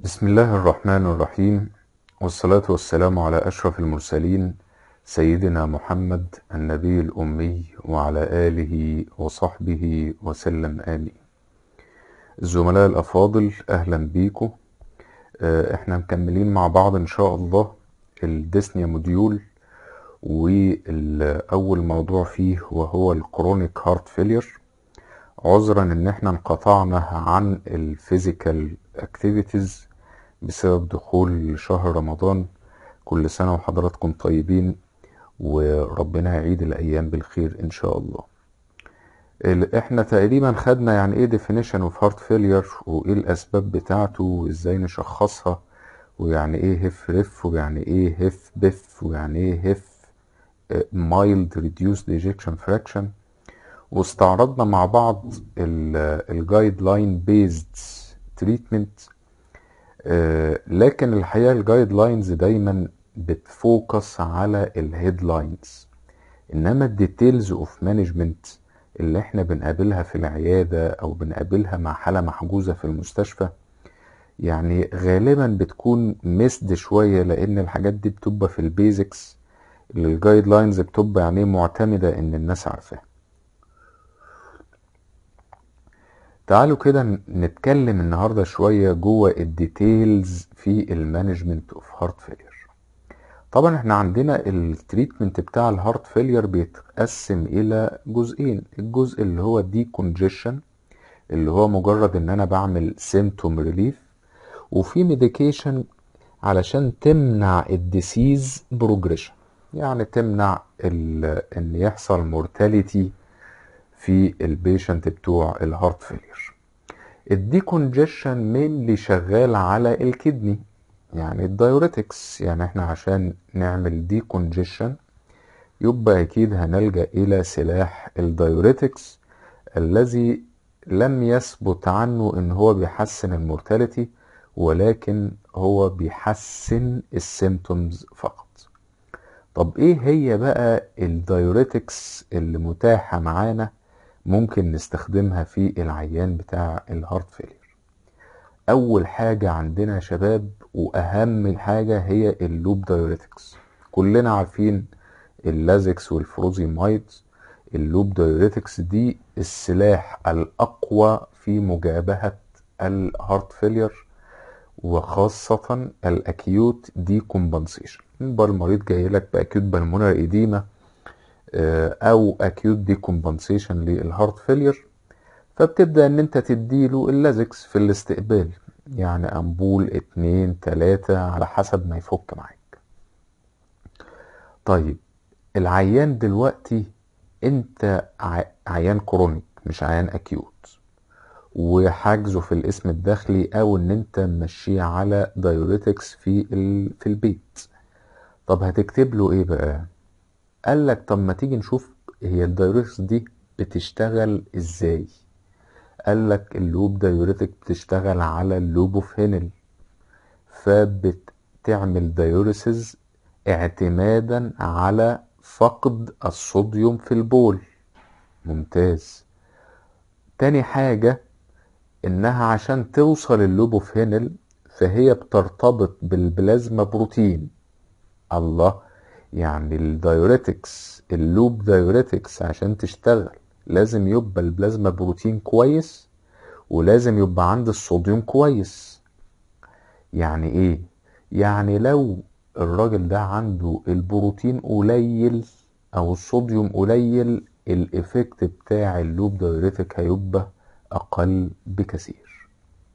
بسم الله الرحمن الرحيم والصلاة والسلام على أشرف المرسلين سيدنا محمد النبي الأمي وعلى آله وصحبه وسلم آمين الزملاء الأفاضل أهلا بيكم آه، احنا مكملين مع بعض إن شاء الله الديسنيا موديول والأول موضوع فيه وهو الكرونيك هارت فيلير عذرا ان احنا انقطعنا عن الفيزيكال اكتيفيتيز بسبب دخول شهر رمضان كل سنة وحضراتكم طيبين وربنا يعيد الأيام بالخير إن شاء الله ال- احنا تقريبا خدنا يعني ايه definition of heart failure وايه الأسباب بتاعته وازاي نشخصها ويعني ايه هيف ريف ويعني ايه هيف بيف ويعني ايه هيف mild reduced ejection fraction واستعرضنا مع بعض الجايد لاين بيزد تريتمنت لكن الحقيقه الجايد لاينز دايما بتفوكس على الهيدلاينز انما الديتيلز اوف مانجمنت اللي احنا بنقابلها في العياده او بنقابلها مع حاله محجوزه في المستشفى يعني غالبا بتكون مسد شويه لان الحاجات دي بتبقى في البيزكس اللي الجايد لاينز بتبقى يعني معتمده ان الناس عارفاها تعالوا كده ن- نتكلم النهارده شويه جوه الديتيلز في المانجمنت اوف هارت فيلير طبعا احنا عندنا التريتمنت بتاع الهارت فيلير بيتقسم الى جزئين الجزء اللي هو دي كونجيشن اللي هو مجرد ان انا بعمل سيمتوم ريليف وفي ميديكيشن علشان تمنع الديسيز بروجريشن يعني تمنع ال- ان يحصل مورتاليتي في البيشنت بتوع الهارت فيلير الديكونجيشن مينلي شغال على الكدني يعني الدايوريتكس يعني احنا عشان نعمل ديكونجيشن يبقى اكيد هنلجأ الى سلاح الدايوريتكس الذي لم يثبت عنه ان هو بيحسن المورتاليتي ولكن هو بيحسن السيمتومز فقط طب ايه هي بقى الدايوريتكس اللي متاحة معانا ممكن نستخدمها في العيان بتاع الهارت فيلير اول حاجة عندنا يا شباب واهم حاجة هي اللوب دايوريتكس كلنا عارفين اللازكس والفروزيمايد اللوب دايوريتكس دي السلاح الاقوى في مجابهة الهارت فيلير وخاصة الاكيوت دي كومبنسيشن يبقى المريض جاي لك باكيوت بالمونر ايديما او اكيوت دي كومبنسيشن للهارت فيلير فبتبدأ ان انت تديله اللازكس في الاستقبال يعني امبول اتنين تلاتة على حسب ما يفك معاك طيب العيان دلوقتي انت ع- عيان كرونيك مش عيان اكيوت وحاجزه في الاسم الداخلي او ان انت ماشيه على دايوريتكس في ال... في البيت طب هتكتب له ايه بقى قال لك طب ما تيجي نشوف هي الدايوريتكس دي بتشتغل ازاي قال لك اللوب دايوريتك بتشتغل على اللوب اوف هينل فبتعمل دايوريسز اعتمادا على فقد الصوديوم في البول ممتاز تاني حاجة انها عشان توصل اللوب اوف هينل فهي بترتبط بالبلازما بروتين الله يعني الدايوريتكس اللوب دايوريتكس عشان تشتغل لازم يبقى البلازما بروتين كويس ولازم يبقى عند الصوديوم كويس يعني ايه يعني لو الراجل ده عنده البروتين قليل او الصوديوم قليل الايفكت بتاع اللوب دايوريتك هيبقى اقل بكثير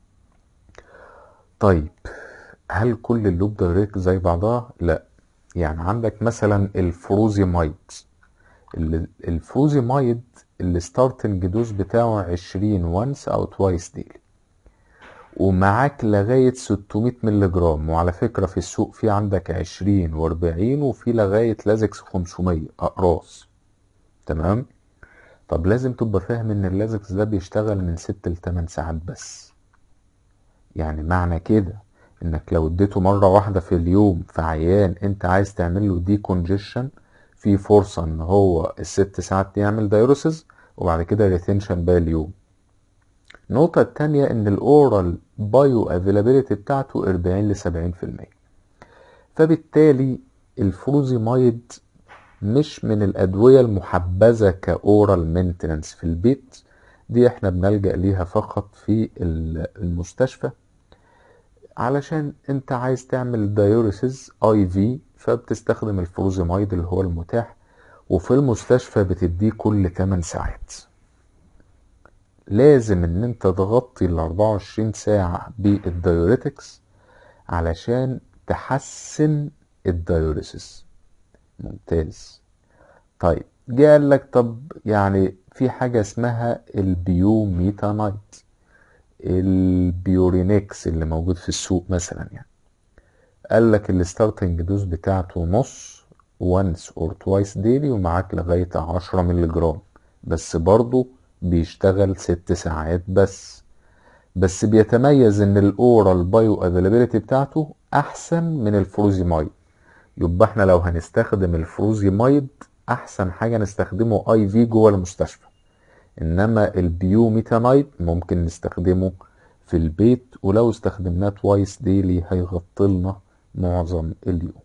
طيب هل كل اللوب دايوريتك زي بعضها لا يعني عندك مثلا الفروزيمايد ال- الفروزيمايد الستارتنج دوز بتاعه 20 وانس او توايس ديلي ومعاك لغاية 600 مللي جرام وعلى فكرة في السوق في عندك 20 و40 وفي لغاية لازكس 500 أقراص تمام طب لازم تبقى فاهم ان اللازكس ده بيشتغل من 6 ل 8 ساعات بس يعني معنى كده انك لو اديته مرة واحدة في اليوم في عيان انت عايز تعمل له دي كونجيشن في فرصة ان هو الست ساعات دي يعمل دايوريسز وبعد كده ريتنشن باقي اليوم النقطة التانية ان الاورال بايو افيلابيلتي بتاعته 40 ل 70% فبالتالي الفروزيمايد مش من الادوية المحبذة كاورال مينتننس في البيت دي احنا بنلجأ ليها فقط في المستشفى علشان انت عايز تعمل دايوريسيس اي في فبتستخدم الفروزيمايد اللي هو المتاح وفي المستشفى بتديه كل 8 ساعات لازم ان انت تغطي ال 24 ساعة بالدايوريتكس علشان تحسن الدايوريسيس ممتاز طيب جه قال لك طب يعني في حاجة اسمها البيوميتانايت البيورينكس اللي موجود في السوق مثلا يعني قال لك الستارتنج دوز بتاعته نص once or twice daily ومعاك لغاية 10 مللي جرام بس برضه بيشتغل ست ساعات بس بس بيتميز ان الاورال بايو افيلابيلتي بتاعته احسن من الفروزيمايد يبقى احنا لو هنستخدم الفروزيمايد احسن حاجة نستخدمه اي في جوه المستشفى انما البيوميتانايد ممكن نستخدمه في البيت ولو استخدمناه توايس ديلي هيغطي لنا معظم اليوم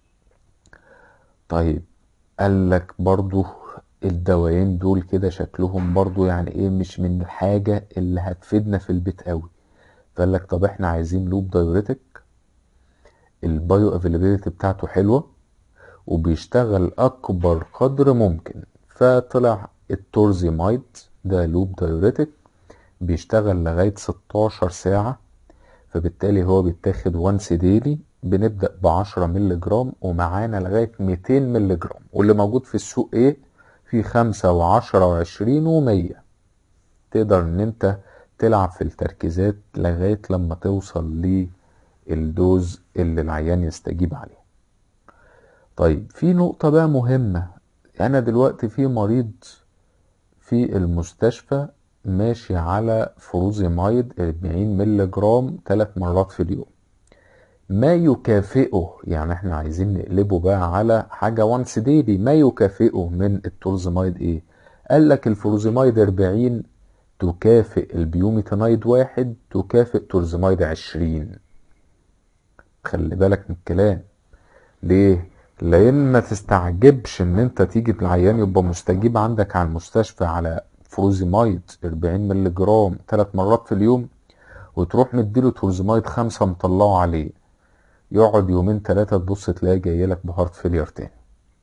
طيب قال لك برضو الدوايين دول كده شكلهم برضو يعني ايه مش من الحاجة اللي هتفيدنا في البيت قوي فقال لك طب احنا عايزين لوب دايوريتك البايو افيلابيلتي بتاعته حلوة وبيشتغل اكبر قدر ممكن فطلع التورزيمايد ده لوب دايوريتك بيشتغل لغاية 16 ساعة فبالتالي هو بيتاخد وانس ديلي بنبدأ ب 10 مللي جرام ومعانا لغاية 200 مللي جرام واللي موجود في السوق ايه في خمسة وعشرة وعشرين ومية تقدر ان انت تلعب في التركيزات لغاية لما توصل للدوز اللي العيان يستجيب عليه طيب في نقطة بقى مهمة انا دلوقتي في مريض في المستشفى ماشي على فروزيمايد 40 مللي جرام ثلاث مرات في اليوم ما يكافئه يعني احنا عايزين نقلبه بقى على حاجة وانس ديلي ما يكافئه من التورزمايد ايه قال لك الفروزيمايد 40 تكافئ البيوميتانايد واحد تكافئ تورزمايد 20 خلي بالك من الكلام ليه لان ما تستعجبش ان انت تيجي العيان يبقى مستجيب عندك على المستشفى على فروزيمايد 40 مللي جرام ثلاث مرات في اليوم وتروح مديله تورزمايد خمسة مطلعه عليه يقعد يومين ثلاثة تبص تلاقيه جاي لك بهارت فيلير تاني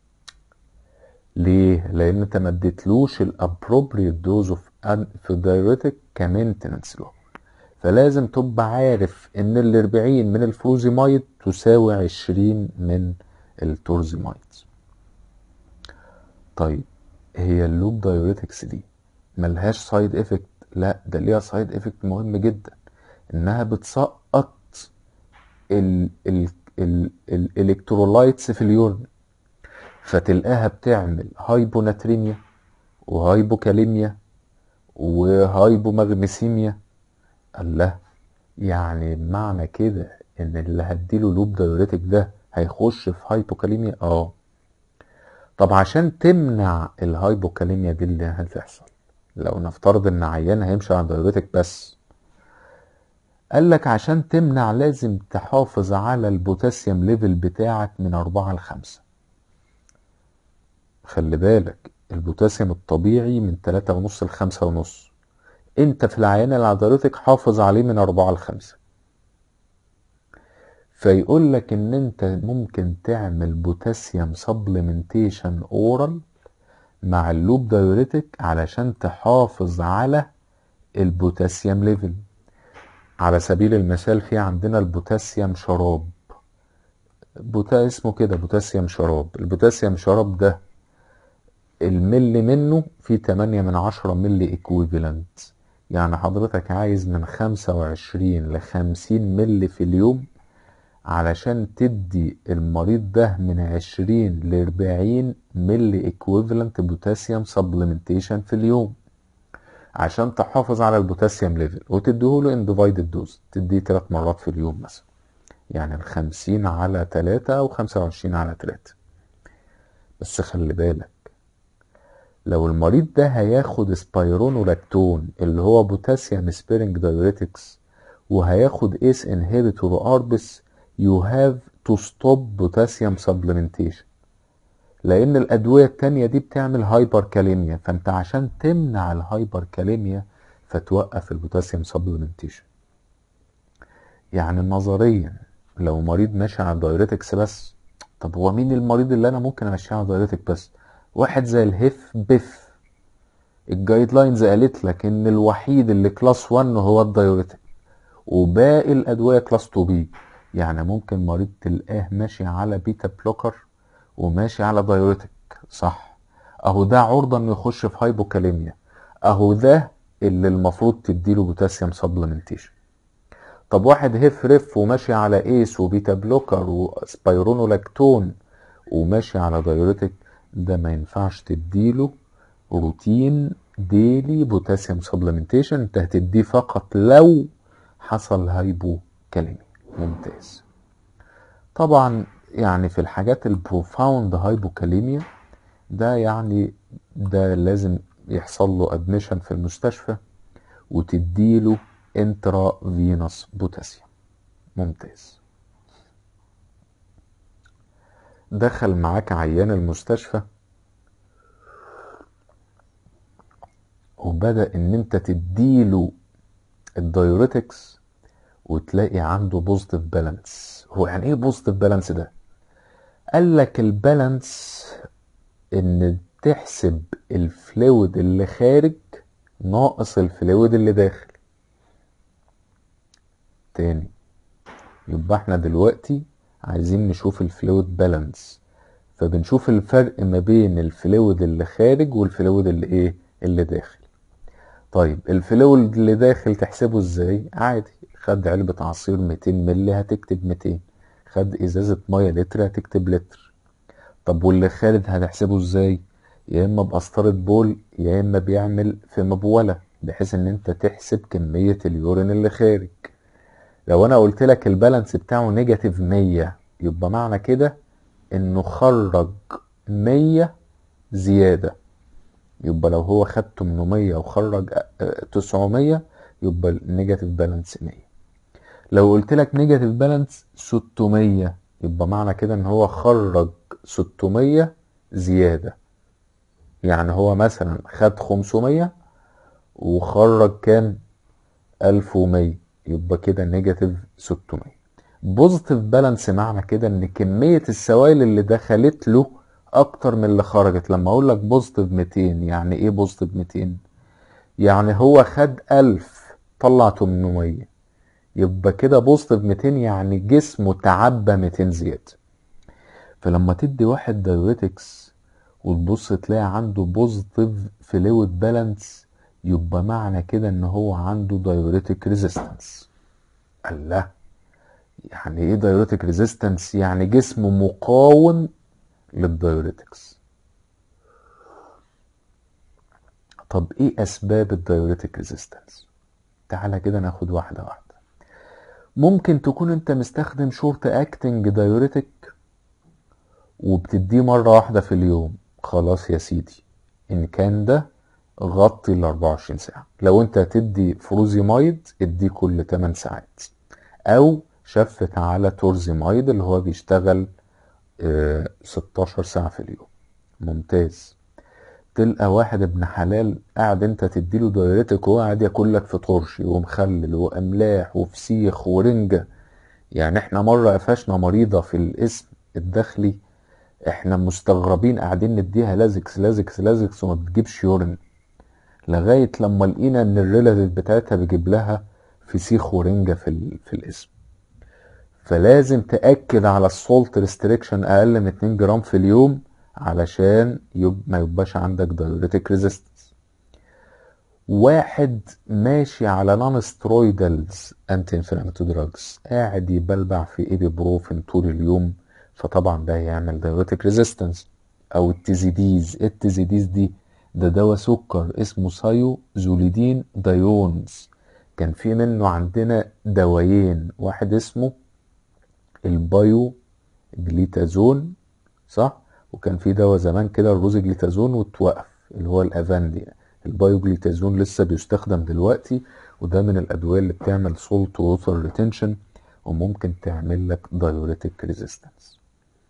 ليه؟ لأن أنت ما اديتلوش الابروبريت دوز اوف في دايريتك كمينتننس له فلازم تبقى عارف إن ال 40 من الفروزيمايد تساوي 20 من التورزيمايد طيب هي اللوب دايوريتكس دي ملهاش سايد افكت لا ده ليها سايد افكت مهم جدا انها بتسقط ال ال ال الالكترولايتس في اليورين فتلقاها بتعمل هايبوناتريميا وهايبوكاليميا وهايبومغنيسيميا الله يعني معنى كده ان اللي هديله لوب دايوريتك ده هيخش في هايبوكاليميا اه طب عشان تمنع الهايبوكاليميا دي اللي هتحصل لو نفترض ان عيان هيمشي على دايوريتك بس قال لك عشان تمنع لازم تحافظ على البوتاسيوم ليفل بتاعك من أربعة لخمسة خلي بالك البوتاسيوم الطبيعي من تلاتة ونص لخمسة ونص انت في العيان اللي حضرتك حافظ عليه من أربعة لخمسة فيقول لك ان انت ممكن تعمل بوتاسيوم سبلمنتيشن اورال مع اللوب دايوريتك علشان تحافظ على البوتاسيوم ليفل على سبيل المثال في عندنا البوتاسيوم شراب بوتا اسمه كده بوتاسيوم شراب البوتاسيوم شراب ده الملي منه فيه 8 من 10 ملي اكويفالنت يعني حضرتك عايز من 25 ل 50 ملي في اليوم علشان تدي المريض ده من 20 ل 40 ملي اكويفالنت بوتاسيوم سبلمنتيشن في اليوم عشان تحافظ على البوتاسيوم ليفل وتديهوله انديفايدد دوز تديه ثلاث مرات في اليوم مثلا يعني الخمسين على تلاتة أو خمسة وعشرين على تلاتة بس خلي بالك لو المريض ده هياخد سبايرونولاكتون اللي هو بوتاسيوم سبيرنج دايوريتكس وهياخد ايس انهبيتور اربس يو هاف تو ستوب بوتاسيوم سبلمنتيشن لان الادويه التانية دي بتعمل هايبر كاليميا فانت عشان تمنع الهايبر كاليميا فتوقف البوتاسيوم سبلمنتيشن يعني نظريا لو مريض ماشي على الدايوريتكس بس طب هو مين المريض اللي انا ممكن امشيه على دايوريتك بس واحد زي الهيف بيف الجايد لاينز قالت لك ان الوحيد اللي كلاس 1 هو الدايوريتك وباقي الادويه كلاس 2 بي يعني ممكن مريض تلقاه ماشي على بيتا بلوكر وماشي على دايوريتك صح اهو ده عرضه انه يخش في هايبوكاليميا اهو ده اللي المفروض تديله بوتاسيوم سبلمنتيشن طب واحد هيف ريف وماشي على ايس وبيتا بلوكر وسبايرونولاكتون وماشي على دايوريتك ده ما ينفعش تديله روتين ديلي بوتاسيوم سبلمنتيشن انت هتديه فقط لو حصل هايبوكاليميا ممتاز طبعا يعني في الحاجات البروفاوند هايبوكاليميا ده يعني ده لازم يحصل له ادميشن في المستشفى وتديله انترا فينوس بوتاسيوم ممتاز دخل معاك عيان المستشفى وبدأ ان انت تديله الدايوريتكس وتلاقي عنده بوزيتيف بالانس هو يعني ايه بوزيتيف بالانس ده قال لك البالانس ان تحسب الفلويد اللي خارج ناقص الفلويد اللي داخل تاني يبقى احنا دلوقتي عايزين نشوف الفلويد بالانس فبنشوف الفرق ما بين الفلويد اللي خارج والفلويد اللي ايه اللي داخل طيب الفلويد اللي داخل تحسبه ازاي عادي خد علبة عصير 200 مللي هتكتب 200 خد ازازة مية لتر هتكتب لتر طب واللي خارج هنحسبه ازاي يا اما بقسطرة بول يا اما بيعمل في مبولة بحيث ان انت تحسب كمية اليورين اللي خارج لو انا قلت لك البالانس بتاعه نيجاتيف 100 يبقى معنى كده انه خرج 100 زيادة يبقى لو هو خد 800 وخرج 900 يبقى النيجاتيف بالانس 100 لو قلت لك نيجاتيف بالانس 600 يبقى معنى كده ان هو خرج 600 زيادة يعني هو مثلا خد 500 وخرج كام 1100 يبقى كده نيجاتيف 600 بوزيتيف بالانس معنى كده ان كمية السوائل اللي دخلت له اكتر من اللي خرجت لما اقول لك بوزيتيف 200 يعني ايه بوزيتيف 200 يعني هو خد 1000 طلع 800 يبقى كده بوزيتيف 200 يعني جسمه تعبى 200 زيادة فلما تدي واحد دايوريتكس وتبص تلاقي عنده بوزيتيف فلويد بالانس يبقى معنى كده ان هو عنده دايوريتك ريزيستنس الله يعني ايه دايوريتك ريزيستنس يعني جسمه مقاوم للدايوريتكس طب ايه اسباب الدايوريتك ريزيستنس تعالى كده ناخد واحده واحده ممكن تكون انت مستخدم شورت اكتنج دايوريتك وبتديه مره واحده في اليوم خلاص يا سيدي ان كان ده غطي ال 24 ساعة لو انت هتدي فروزيمايد اديه كل 8 ساعات او شفت على تورزيمايد اللي هو بيشتغل اه 16 ساعة في اليوم ممتاز تلقى واحد ابن حلال قاعد انت تديله دايرتك وهو قاعد ياكل لك في طرشي ومخلل واملاح وفسيخ ورنجة يعني احنا مرة قفشنا مريضة في الاسم الداخلي احنا مستغربين قاعدين نديها لازكس لازكس لازكس وما بتجيبش يورين لغايه لما لقينا ان الريلاتيف بتاعتها بيجيب لها فسيخ ورنجه في ال... في الاسم فلازم تاكد على السولت ريستريكشن اقل من 2 جرام في اليوم علشان يب... ما يبقاش عندك دايوريتك ريزيستنس واحد ماشي على نون سترويدالز انتي انفلاماتوري دراجز قاعد يبلبع في ايبيبروفين طول اليوم فطبعا ده هيعمل دايوريتك ريزيستنس او التيزيديز ايه التيزيديز دي ده دواء سكر اسمه سايو زوليدين دايونز كان في منه عندنا دوايين واحد اسمه البايو جليتازون صح وكان في دواء زمان كده الروز جليتازون واتوقف اللي هو الافاندي البايوجليتازون لسه بيستخدم دلوقتي وده من الادويه اللي بتعمل سولت ووتر ريتنشن وممكن تعمل لك دايوريتك ريزيستنس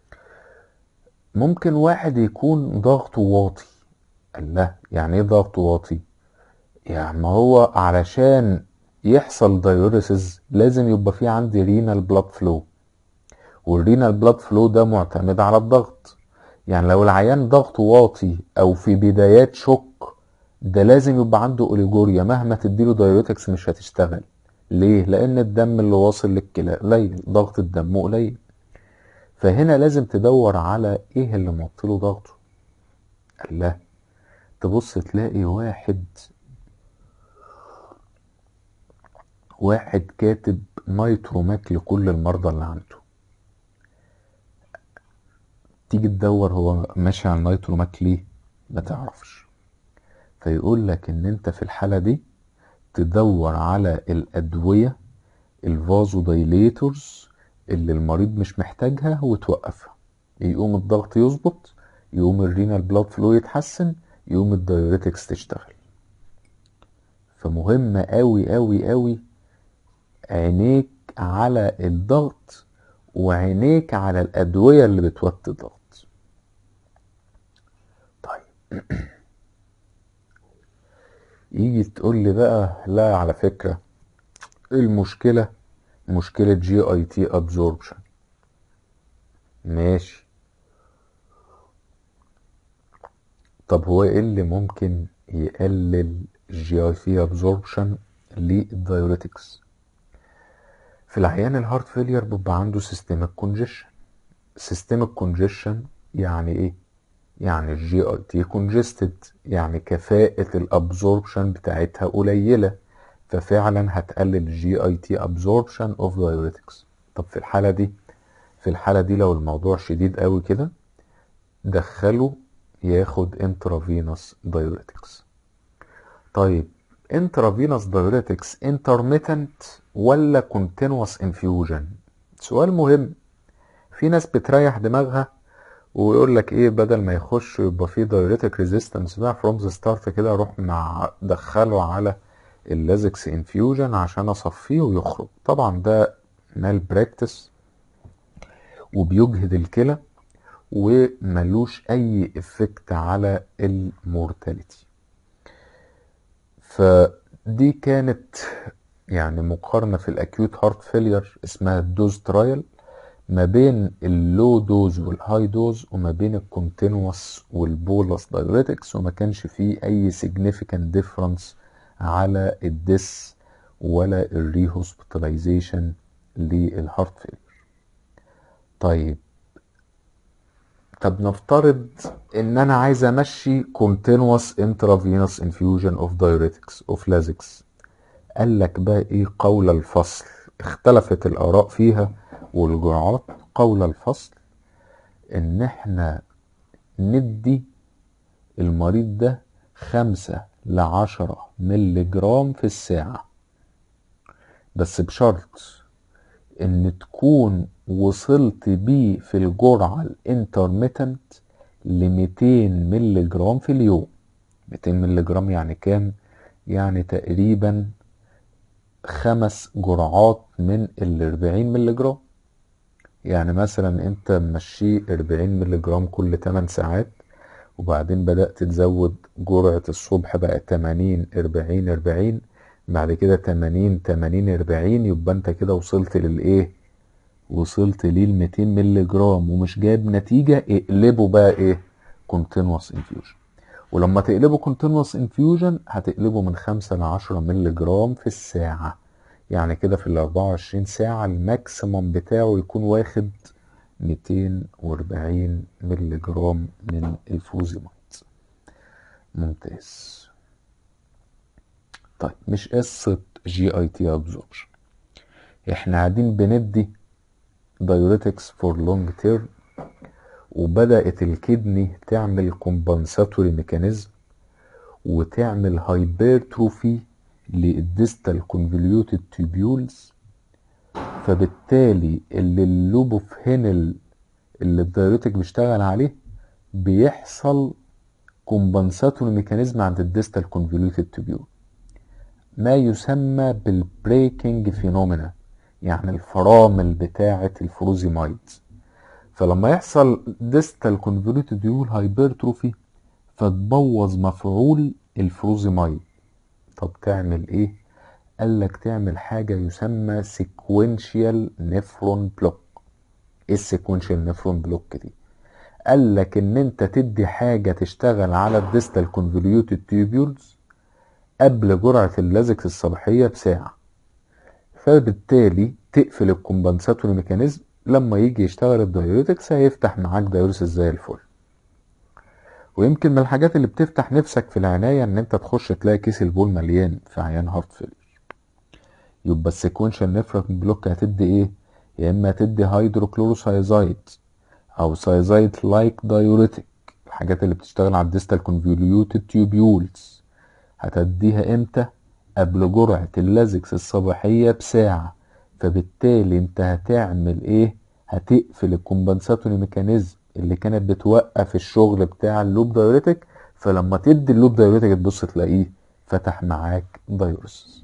ممكن واحد يكون ضغطه واطي قال لا يعني ايه ضغطه واطي يعني ما هو علشان يحصل دايوريسز لازم يبقى في عندي رينال بلاد فلو والرينال بلاد فلو ده معتمد على الضغط يعني لو العيان ضغطه واطي او في بدايات شك ده لازم يبقى عنده اوليجوريا مهما تديله دايوريتكس مش هتشتغل ليه لان الدم اللي واصل للكلى قليل ضغط الدم قليل فهنا لازم تدور على ايه اللي موطله ضغطه قال لا تبص تلاقي واحد واحد كاتب نايتروماك لكل المرضى اللي عنده تيجي تدور هو ماشي على النايتروماك ليه ما تعرفش فيقول لك ان انت في الحالة دي تدور على الادوية الفازو دايليتورز اللي المريض مش محتاجها وتوقفها يقوم الضغط يظبط يقوم الرينال بلاد فلو يتحسن يقوم الدايوريتكس تشتغل فمهم قوي قوي قوي عينيك على الضغط وعينيك على الأدوية اللي بتوطي الضغط طيب يجي تقول لي بقى لا على فكرة المشكلة مشكلة جي اي تي ابزوربشن ماشي طب هو ايه اللي ممكن يقلل جي اي تي ابزوربشن للدايوريتكس في العيان الهارت فيلير بيبقى عنده سيستمك كونجيشن سيستمك كونجيشن يعني ايه يعني الجي اي تي كونجستد يعني كفاءة الابزوربشن بتاعتها قليلة ففعلا هتقلل الجي اي تي ابزوربشن اوف دايوريتكس طب في الحالة دي في الحالة دي لو الموضوع شديد قوي كده دخله ياخد انترافينوس دايوريتكس طيب انترافينوس دايوريتكس انترميتنت ولا كونتينوس انفيوجن سؤال مهم في ناس بتريح دماغها ويقول لك ايه بدل ما يخش يبقى في دايوريتك ريزيستنس بقى فروم ذا ستارت كده اروح مع دخله على اللازكس انفيوجن عشان اصفيه ويخرج طبعا ده مال براكتس وبيجهد الكلى وملوش اي افكت على المورتاليتي فدي كانت يعني مقارنة في الاكيوت هارت فيلير اسمها الدوز ترايل ما بين اللو دوز والهاي دوز وما بين الكونتينوس والبولس دايوريتكس وما كانش فيه اي significant difference على الدس ولا الري هوسبيتاليزيشن للهارت فيلير طيب طب نفترض ان انا عايز امشي continuous intravenous infusion of diuretics of lasix قال لك بقى ايه قول الفصل اختلفت الاراء فيها والجرعات قول الفصل ان احنا ندي المريض ده خمسة لعشرة ملي جرام في الساعة بس بشرط ان تكون وصلت بيه في الجرعة الانترميتنت ل 200 ملي جرام في اليوم 200 ملي جرام يعني كام يعني تقريبا خمس جرعات من ال 40 ملي جرام يعني مثلا انت مشيه 40 ملي جرام كل 8 ساعات وبعدين بدأت تزود جرعة الصبح بقى 80 40 40 بعد كده 80 80 40 يبقى انت كده وصلت للايه وصلت ليه ل 200 مللي جرام ومش جايب نتيجة اقلبه بقى ايه continuous infusion ولما تقلبه continuous infusion هتقلبه من 5 ل 10 مللي جرام في الساعة يعني كده في ال 24 ساعة الماكسيموم بتاعه يكون واخد 240 مللي جرام من الفوزيمايد ممتاز طيب مش قصة جي اي تي ابزوربشن احنا قاعدين بندي دايوريتكس فور لونج تيرم وبدأت الكدني تعمل كومبنساتوري ميكانيزم وتعمل هايبرتروفي للديستال كونفوليوتد تيبيولز فبالتالي اللي اللوبوفهينل اللي الدايوريتك بيشتغل عليه بيحصل كومبنساتوري ميكانيزم عند الديستال كونفوليوتد تيبيول ما يسمى بالبريكنج فينومينا يعني الفرامل بتاعة الفروزيمايدز فلما يحصل ديستال كونفوليوتد تيبيول هايبرتروفي فتبوظ مفعول الفروزيمايد طب تعمل ايه قال لك تعمل حاجه يسمى سيكوينشال نيفرون بلوك ايه السيكوينشال نيفرون بلوك دي قال لك ان انت تدي حاجه تشتغل على الديستال كونفوليوتد تيوبيولز قبل جرعه اللازكس الصباحيه بساعه فبالتالي تقفل الكومبنساتوري ميكانيزم لما يجي يشتغل الدايوريتكس هيفتح معاك دايوريسيس زي الفل ويمكن من الحاجات اللي بتفتح نفسك في العناية ان انت تخش تلاقي كيس البول مليان في عيان هارت فيلير يبقى السيكونشال نفرة بلوك هتدي ايه يا اما هتدي هيدروكلوروسايزايد او سايزايد لايك دايوريتك الحاجات اللي بتشتغل على الديستال كونفوليوتد تيوبيولز هتديها امتى قبل جرعة اللازكس الصباحية بساعة فبالتالي انت هتعمل ايه هتقفل الكومبنساتوري ميكانيزم اللي كانت بتوقف الشغل بتاع اللوب دايوريتك فلما تدي اللوب دايوريتك تبص تلاقيه فتح معاك دايوريسس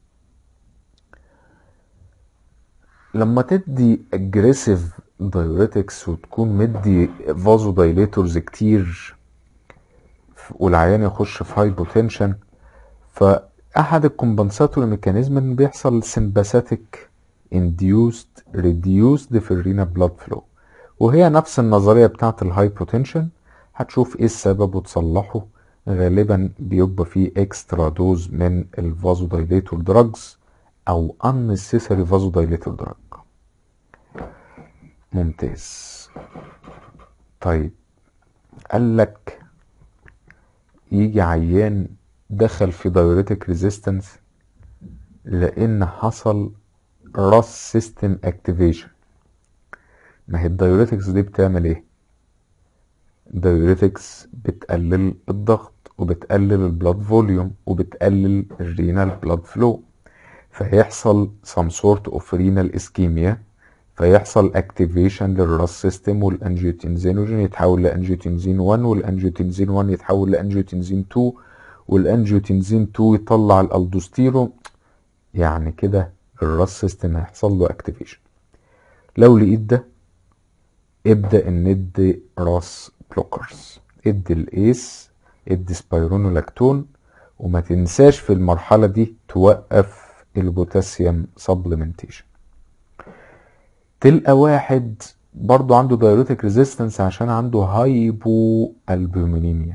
لما تدي اجريسيف دايوريتكس وتكون مدي فازو دايليتورز كتير والعيان يخش في هايبوتنشن فاحد الكومبنساتوري ميكانيزم ان بيحصل سمباثيك induced reduced في الرينا بلاد فلو وهي نفس النظرية بتاعت الهايبوتنشن هتشوف ايه السبب وتصلحه غالبا بيبقى فيه اكسترا دوز من الفازو دايليتور دراجز او unnecessary فازو دايليتور دراج ممتاز طيب قال لك يجي عيان دخل في دايوريتك ريزيستنس لان حصل راس سيستم اكتيفيشن ما هي الدايوريتكس دي بتعمل ايه الدايوريتكس بتقلل الضغط وبتقلل البلاد فوليوم وبتقلل الرينال بلاد فلو فيحصل some sort of renal ischemia فيحصل اكتيفيشن للراس سيستم والانجيوتنزينوجين يتحول لانجيوتنزين 1 والانجيوتنزين 1 يتحول لانجيوتنزين 2 والانجيوتنزين 2 يطلع الالدوستيرون يعني كده الراس سيستم هيحصل له اكتيفيشن لو لقيت ده ابدا ندي راس بلوكرز ادي الايس ادي سبايرونولاكتون وما تنساش في المرحله دي توقف البوتاسيوم سبلمنتيشن تلقى واحد برضو عنده دايوريتك ريزيستنس عشان عنده هايبو البومينيميا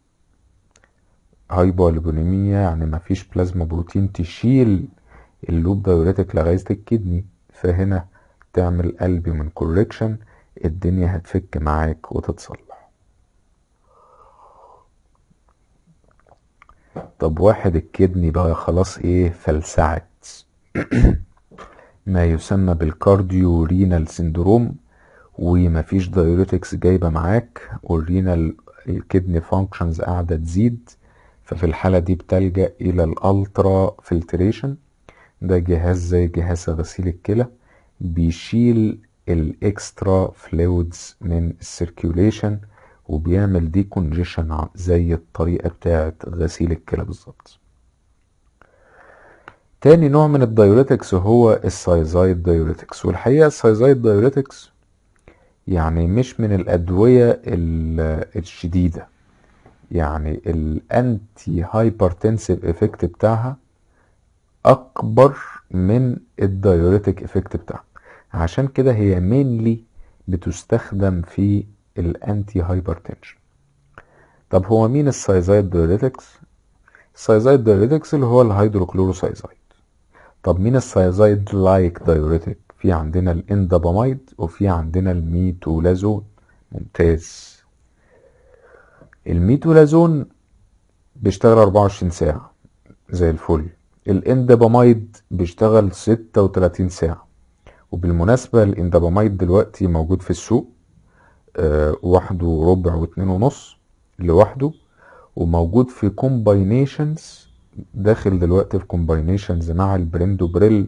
هايبو البومينيميا يعني مفيش بلازما بروتين تشيل اللوب دايوريتك لغايه الكدني فهنا تعمل قلبي من كوركشن الدنيا هتفك معاك وتتصلح طب واحد الكدني بقى خلاص ايه فلسعت ما يسمى بالكارديو رينال سندروم ومفيش دايوريتكس جايبه معاك والرينال الكدني فانكشنز قاعده تزيد ففي الحاله دي بتلجا الى الالترا فلتريشن ده جهاز زي جهاز غسيل الكلى بيشيل الاكسترا فلويدز من السيركيوليشن وبيعمل دي كونجيشن زي الطريقه بتاعه غسيل الكلى بالظبط تاني نوع من الدايوريتكس هو السايزايد دايوريتكس والحقيقه السايزايد دايوريتكس يعني مش من الادويه الشديده يعني الانتي هايبرتنسيف افكت بتاعها اكبر من الدايوريتك افكت بتاعها عشان كده هي مينلي بتستخدم في الانتي هايبرتنشن طب هو مين السايزايد دايوريتكس السايزايد دايوريتكس اللي هو الهيدروكلوروسايزايد طب مين السايزايد لايك دايوريتك في عندنا الانداباميد وفي عندنا الميتولازون ممتاز الميتولازون بيشتغل 24 ساعة زي الفل الانداباميد بيشتغل 36 ساعة وبالمناسبة الانداباميد دلوقتي موجود في السوق أه واحد وربع واتنين ونص لوحده وموجود في كومباينيشنز داخل دلوقتي في كومباينيشنز مع البريندوبريل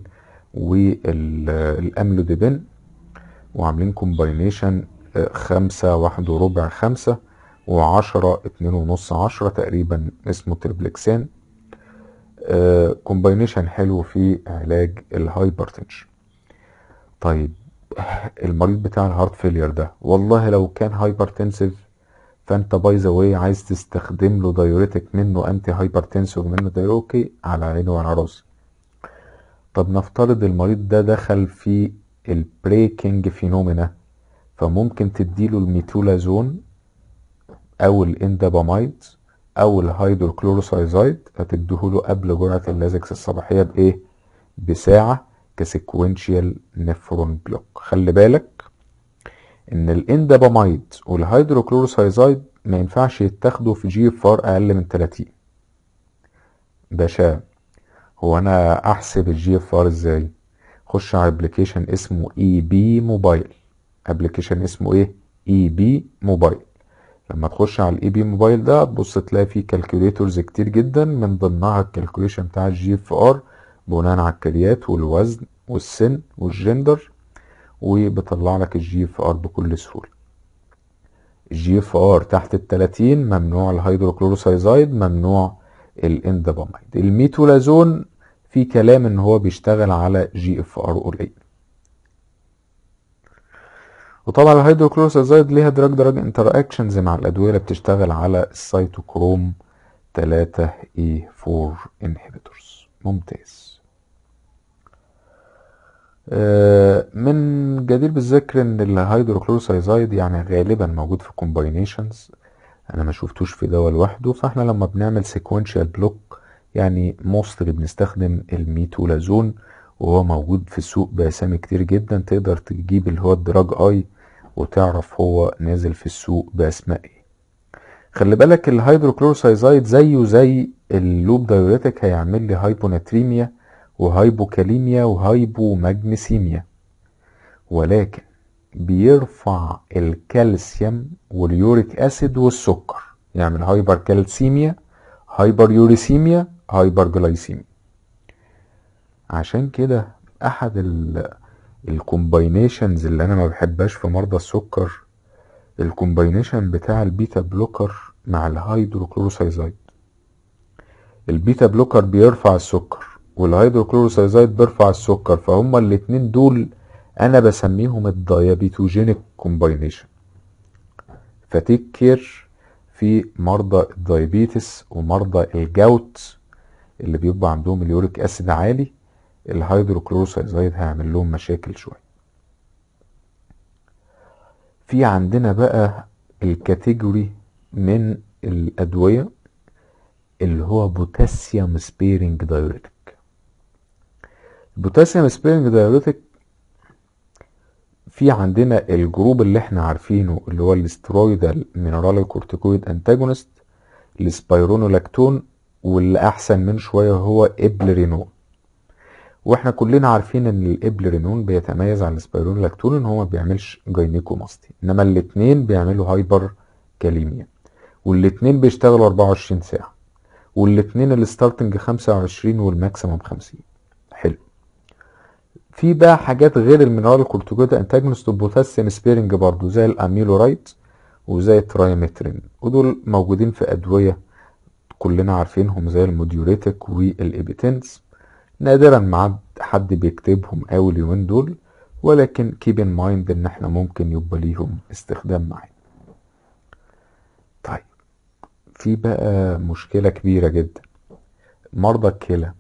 والاملوديبين وعاملين كومباينيشن خمسة واحد وربع خمسة وعشرة اتنين ونص عشرة تقريبا اسمه تريبلكسان آه كومباينيشن حلو في علاج الهايبرتنشن طيب المريض بتاع الهارت فيلير ده والله لو كان هايبرتنسيف فانت باي ذا واي عايز تستخدم له دايوريتك منه انتي هايبرتنسيف منه دايروكي على عيني وعلى راسي طب نفترض المريض ده دخل في البريكنج فينومينا فممكن تديله الميتولازون او الاندابامايد او الهيدروكلوروسايزايد هتديهوله قبل جرعة اللازكس الصباحية بايه بساعة كسيكوينشيال نفرون بلوك خلي بالك ان الاندابامايد والهيدروكلوروسايزايد ما ينفعش يتاخدوا في جي اف ار اقل من 30 باشا هو انا احسب الجي اف ار ازاي خش على ابلكيشن اسمه اي بي موبايل ابلكيشن اسمه ايه اي بي موبايل لما تخش على الاي بي موبايل ده تبص تلاقي فيه كالكوليتورز كتير جدا من ضمنها الكالكوليشن بتاع الجي اف ار بناء على الكريات والوزن والسن والجندر وبطلع لك الجي اف ار بكل سهوله الجي اف ار تحت ال 30 ممنوع الهيدروكلوروسايزايد ممنوع الاندابامايد الميتولازون في كلام ان هو بيشتغل على جي اف ار قليل وطبعا الهيدروكلوروسايزايد ليها دراج دراج انتر اكشنز مع الادويه اللي بتشتغل على السيتوكروم 3 اي 4 انهبيتورز ممتاز من جدير بالذكر ان الهيدروكلوروسايزايد يعني غالبا موجود في كومباينيشنز انا ما شفتوش في دواء لوحده فاحنا لما بنعمل سيكونشال بلوك يعني موستلي بنستخدم الميتولازون وهو موجود في السوق باسامي كتير جدا تقدر تجيب اللي هو الدراج اي وتعرف هو نازل في السوق باسماء ايه خلي بالك الهيدروكلوروسايزايد زيه زي اللوب دايوريتك هيعمل لي هايبوناتريميا وهايبوكاليميا وهايبوماجنيسيميا ولكن بيرفع الكالسيوم واليوريك اسيد والسكر يعمل هايبر كالسيميا هايبر يوريسيميا هايبر جلايسيميا عشان كده احد الكومباينيشنز اللي انا ما بحبهاش في مرضى السكر الكومباينيشن بتاع البيتا بلوكر مع الهيدروكلوروسايزايد البيتا بلوكر بيرفع السكر والهيدروكلوروسايزايد بيرفع السكر فهما الاتنين دول انا بسميهم الدايابيتوجينيك كومباينيشن فتيك كير في مرضى الدايابيتس ومرضى الجوت اللي بيبقى عندهم اليوريك اسيد عالي الهيدروكلوروسايزايد هيعمل لهم مشاكل شويه في عندنا بقى الكاتيجوري من الادويه اللي هو بوتاسيوم سبيرنج دايوريتك البوتاسيوم سبيرنج دايوريتك في عندنا الجروب اللي احنا عارفينه اللي هو الاسترويدال مينرال كورتيكويد انتاجونست السبايرونولاكتون واللي احسن من شويه هو ابلرينول واحنا كلنا عارفين ان الابلرينول بيتميز عن السبايرونولاكتون ان هو ما بيعملش جاينيكوماستي انما الاتنين بيعملوا هايبر كاليميا والاتنين بيشتغلوا 24 ساعه والاتنين الستارتنج 25 والماكسيموم 50 حلو في بقى حاجات غير المينرال الكورتيكويد انتاجونست والبوتاسيوم سبيرنج برضو زي الاميلورايت وزي الترايمترين ودول موجودين في ادويه كلنا عارفينهم زي الموديوريتك والابيتنس نادرا ما حد بيكتبهم قوي اليومين دول ولكن كيب ان مايند ان احنا ممكن يبقى ليهم استخدام معانا طيب في بقى مشكله كبيره جدا مرضى الكلى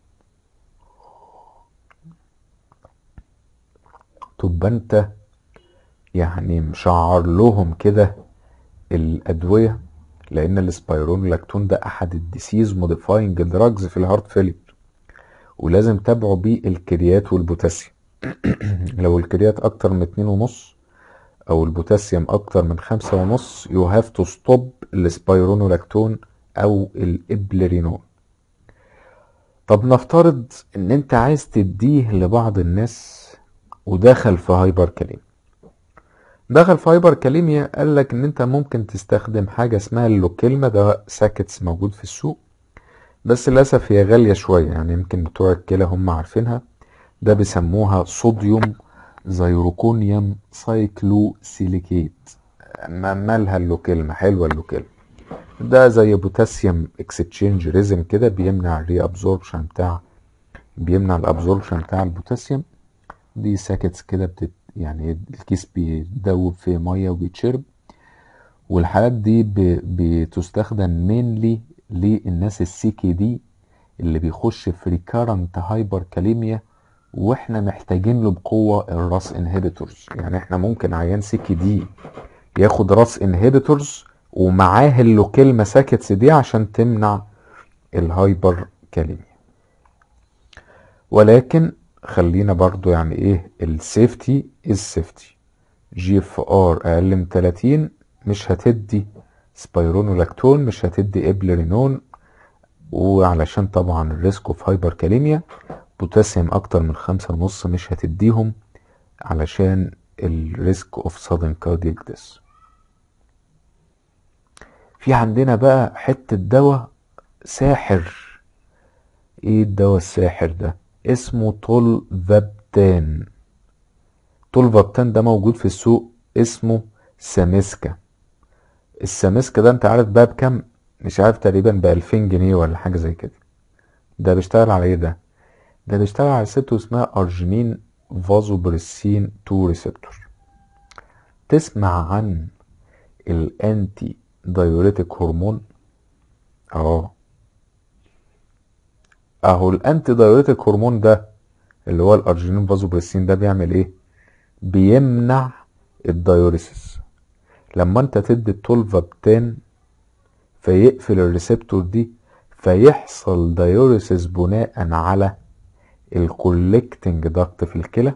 تبقى انت يعني مشعر لهم كده الادويه لان السبايرونولاكتون ده احد الديسيز موديفاينج دراجز في الهارت فيلير ولازم تابعوا بيه الكريات والبوتاسيوم لو الكريات اكتر من اتنين ونص او البوتاسيوم اكتر من خمسة ونص يو هاف تو ستوب السبايرونولاكتون او الابلرينول طب نفترض ان انت عايز تديه لبعض الناس ودخل في هايبر كاليميا دخل في هايبر كاليميا قال لك ان انت ممكن تستخدم حاجه اسمها اللوكيلما ده ساكتس موجود في السوق بس للاسف هي غاليه شويه يعني يمكن بتوع الكلى هم عارفينها ده بيسموها صوديوم زيروكونيوم سايكلو سيليكيت مالها اللوكيلما حلوه اللوكيلما ده زي بوتاسيوم اكستشينج ريزم كده بيمنع الري ابزوربشن بتاع بيمنع الابزوربشن بتاع البوتاسيوم دي ساكتس كده بتت يعني الكيس بيدوب في ميه وبيتشرب والحالات دي ب... بتستخدم مينلي للناس السي كي دي اللي بيخش في ريكارنت هايبر كاليميا واحنا محتاجين له بقوه الراس انهبيتورز يعني احنا ممكن عيان سي كي دي ياخد راس انهبيتورز ومعاه اللوكيل ساكتس دي عشان تمنع الهايبر كاليميا ولكن خلينا برضو يعني ايه السيفتي السيفتي جي اف ار اقل من 30 مش هتدي سبايرونولاكتون مش هتدي ابلرينون وعلشان طبعا الريسك اوف هايبر كاليميا بوتاسيوم اكتر من خمسة ونص مش هتديهم علشان الريسك اوف سادن كاردياك ديس في عندنا بقى حتة دواء ساحر ايه الدواء الساحر ده اسمه تولفابتان تولفابتان ده موجود في السوق اسمه سامسكا السامسكا ده انت عارف بقى بكام مش عارف تقريبا ب 2000 جنيه ولا حاجه زي كده ده بيشتغل على ايه ده ده بيشتغل على ست اسمها ارجينين فازوبريسين 2 ريسبتور تسمع عن الانتي دايوريتك هرمون اه اهو الانتي دايوريتك هرمون ده اللي هو الارجينين فازوبريسين ده بيعمل ايه بيمنع الدايوريسيس لما انت تدي التولفابتان فيقفل الريسبتور دي فيحصل دايوريسيس بناء على الكولكتنج داكت في الكلى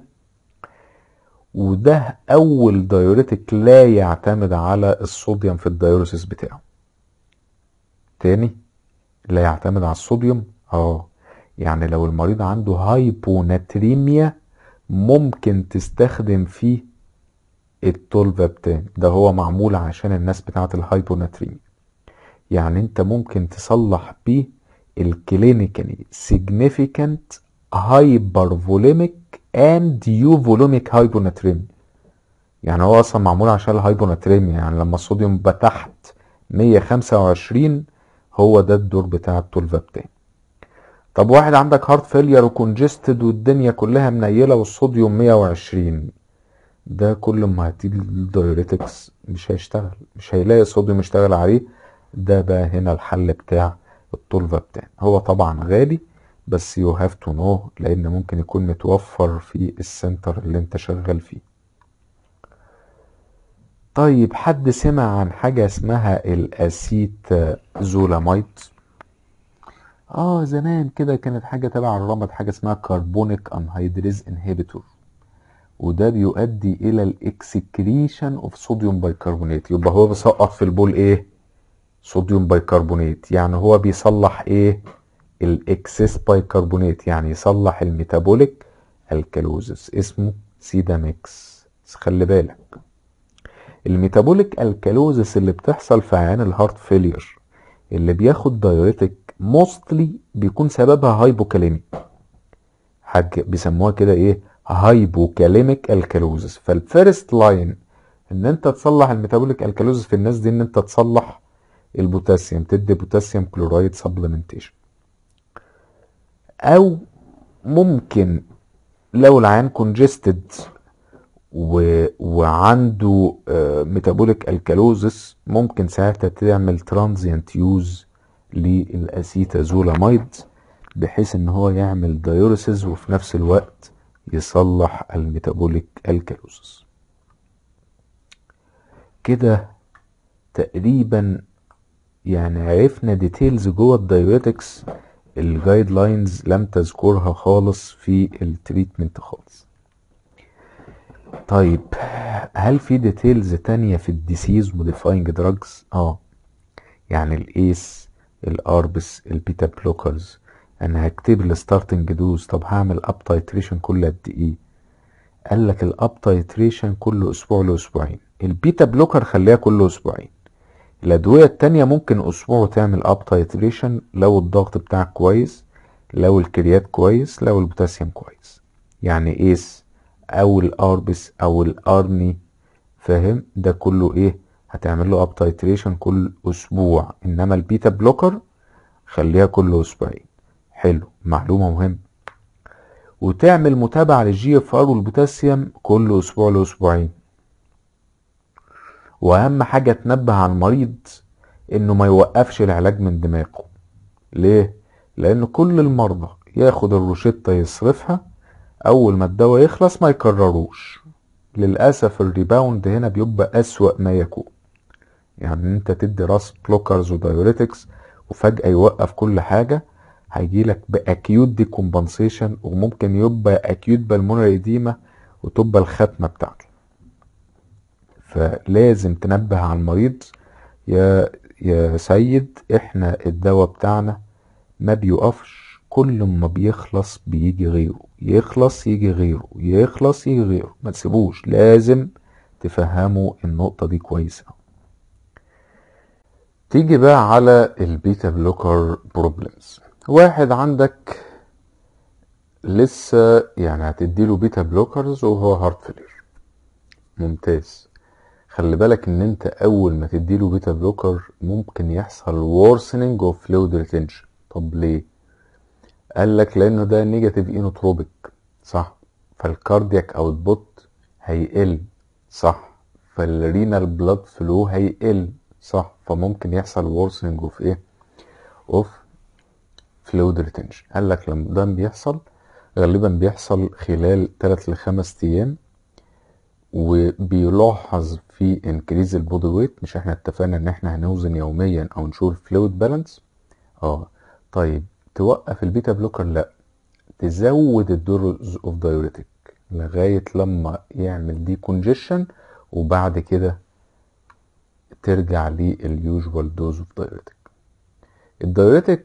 وده اول دايوريتك لا يعتمد على الصوديوم في الدايوريسيس بتاعه تاني لا يعتمد على الصوديوم اه يعني لو المريض عنده هايبوناتريميا ممكن تستخدم فيه التولفابتان ده هو معمول عشان الناس بتاعه الهايبوناتريميا يعني انت ممكن تصلح بيه الكلينيكالي significant hypervolemic and euvolemic hyponatremia يعني هو اصلا معمول عشان الهايبوناتريميا يعني لما الصوديوم يبقى تحت 125 هو ده الدور بتاع التولفابتان طب واحد عندك هارت فيلير وكونجستد والدنيا كلها منيله والصوديوم 120 ده كل ما هتيجي الدايوريتكس مش هيشتغل مش هيلاقي الصوديوم يشتغل عليه ده بقى هنا الحل بتاع التولفابتان هو طبعا غالي بس يو هاف تو نو لان ممكن يكون متوفر في السنتر اللي انت شغال فيه طيب حد سمع عن حاجة اسمها الاسيت زولامايد اه زمان كده كانت حاجة تبع الرمد حاجة اسمها كربونيك انهيدريز انهبيتور وده بيؤدي الى الاكسكريشن اوف صوديوم بايكربونات يبقى هو بيسقط في البول ايه صوديوم بايكربونات يعني هو بيصلح ايه الاكسس بايكربونات يعني يصلح الميتابوليك الكالوزس اسمه سيداميكس بس خلي بالك الميتابوليك الكالوزس اللي بتحصل في عيان الهارت فيلير اللي بياخد دايوريتك موستلي بيكون سببها هايبوكاليمي حاجة بيسموها كده ايه هايبوكاليميك الكالوزس فالفيرست لاين ان انت تصلح الميتابوليك الكالوزس في الناس دي ان انت تصلح البوتاسيوم تدي بوتاسيوم كلورايد سبلمنتيشن او ممكن لو العيان كونجستد و... وعنده ميتابوليك الكالوزس ممكن ساعتها تعمل ترانزيانت يوز للاسيتازولاميد بحيث ان هو يعمل دايوريسز وفي نفس الوقت يصلح الميتابوليك الكالوزس كده تقريبا يعني عرفنا ديتيلز جوه الدايوريتكس الجايد لاينز لم تذكرها خالص في التريتمنت خالص طيب هل في ديتيلز تانية في الديسيز موديفاينج دراجز اه يعني الايس الاربس البيتا بلوكرز انا هكتب الستارتنج دوز طب هعمل اب تايتريشن كل قد ايه قال لك الاب تايتريشن كل اسبوع لاسبوعين البيتا بلوكر خليها كل اسبوعين الادويه التانية ممكن اسبوع تعمل اب تايتريشن لو الضغط بتاعك كويس لو الكريات كويس لو البوتاسيوم كويس يعني ايس او الاربس او الارني فاهم ده كله ايه هتعمل له اب تايتريشن كل اسبوع انما البيتا بلوكر خليها كل اسبوعين حلو معلومه مهمه وتعمل متابعه للجي اف ار والبوتاسيوم كل اسبوع لاسبوعين واهم حاجه تنبه على المريض انه ما يوقفش العلاج من دماغه ليه لان كل المرضى ياخد الروشتة يصرفها اول ما الدواء يخلص ما يكرروش للاسف الريباوند هنا بيبقى اسوأ ما يكون يعني انت تدي راس بلوكرز ودايوريتكس وفجأة يوقف كل حاجة هيجيلك بأكيوت دي كومبنسيشن وممكن يبقى أكيوت بالمونري إديمة وتبقى الختمة بتاعته فلازم تنبه على المريض يا يا سيد احنا الدواء بتاعنا ما بيقفش كل ما بيخلص بيجي غيره يخلص يجي غيره يخلص يجي غيره ما تسيبوش لازم تفهموا النقطة دي كويسة تيجي بقى على البيتا بلوكر بروبلمز واحد عندك لسه يعني هتديله بيتا بلوكرز وهو هارت فيلير ممتاز خلي بالك ان انت اول ما تديله بيتا بلوكر ممكن يحصل worsening of fluid retention طب ليه قال لك لانه ده نيجاتيف اينوتروبيك صح فالكاردياك اوتبوت هيقل صح فالرينال بلاد فلو هيقل صح فممكن يحصل worsening of ايه اوف فلويد ريتنشن قال لك لما ده بيحصل غالبا بيحصل خلال 3 ل 5 ايام وبيلاحظ في انكريز البودي ويت مش احنا اتفقنا ان احنا هنوزن يوميا او نشوف فلويد بالانس اه طيب توقف البيتا بلوكر لا تزود الدوز اوف دايوريتك لغايه لما يعمل دي كونجيشن وبعد كده ترجع لليوجوال دوز اوف دايوريتك الدايوريتك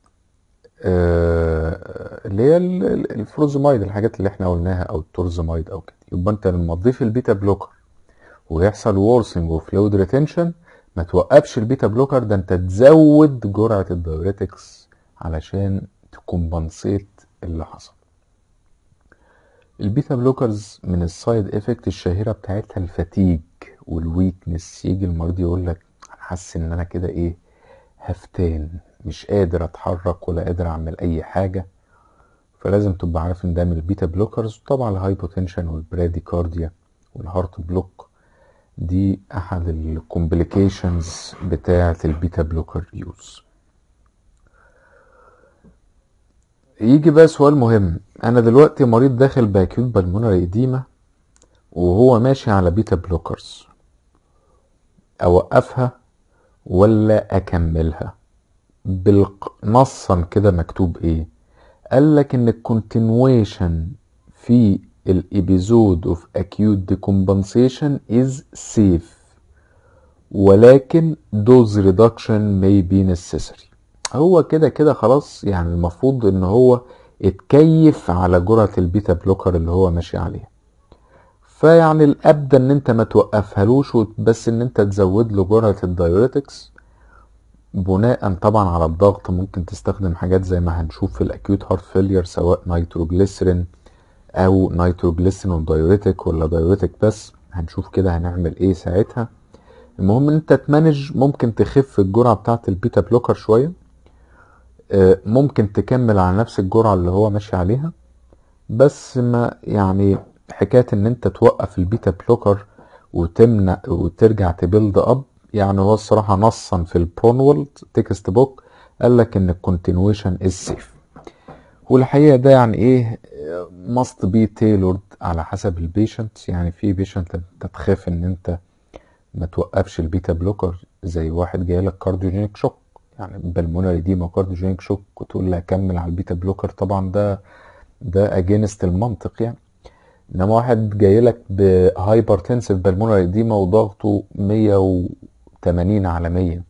آه اللي هي الفروزمايد الحاجات اللي احنا قلناها او التورزمايد او كده يبقى انت لما تضيف البيتا بلوكر ويحصل وورسنج وفلويد ريتنشن ما توقفش البيتا بلوكر ده انت تزود جرعه الدايوريتكس علشان تكمبنسيت اللي حصل البيتا بلوكرز من السايد افكت الشهيره بتاعتها الفتيج والويكنس يجي المريض يقول لك حاسس ان انا كده ايه هفتان مش قادر اتحرك ولا قادر اعمل اي حاجه فلازم تبقى عارف ان ده من البيتا بلوكرز طبعا الهايبوتنشن والبراديكارديا والهارت بلوك دي احد الكومبليكيشنز بتاعه البيتا بلوكر يوز يجي بقى سؤال مهم انا دلوقتي مريض داخل باكيوت بالمونري اديما وهو ماشي على بيتا بلوكرز اوقفها ولا اكملها بالنصا كده مكتوب ايه قال لك ان الكونتينويشن في الابيزود اوف acute decompensation is safe ولكن dose reduction may be necessary هو كده كده خلاص يعني المفروض ان هو اتكيف على جرعة البيتا بلوكر اللي هو ماشي عليها فيعني الابدى ان انت ما توقفهالوش بس ان انت تزود له جرعة الدايوريتكس بناء طبعا على الضغط ممكن تستخدم حاجات زي ما هنشوف في الاكيوت هارت فيلير سواء نيتروجليسرين او نيتروجليسرين ودايوريتك ولا دايوريتك بس هنشوف كده هنعمل ايه ساعتها المهم ان انت تمانج ممكن تخف الجرعة بتاعت البيتا بلوكر شوية ممكن تكمل على نفس الجرعة اللي هو ماشي عليها بس ما يعني حكاية ان انت توقف البيتا بلوكر وتمنع وترجع تبيلد اب يعني هو الصراحة نصا في البرونولد تكست بوك قال لك ان الكونتينويشن از سيف والحقيقة ده يعني ايه must be tailored على حسب البيشنت يعني في بيشنت انت تخاف ان انت ما توقفش البيتا بلوكر زي واحد جاي لك كارديوجينيك شوك يعني بالمونري ديما كارديوجينيك شوك وتقول له اكمل على البيتا بلوكر طبعا ده ده اجينست المنطق يعني انما واحد جاي لك بهايبرتنسيف بالمونري ديما وضغطه 180 على 100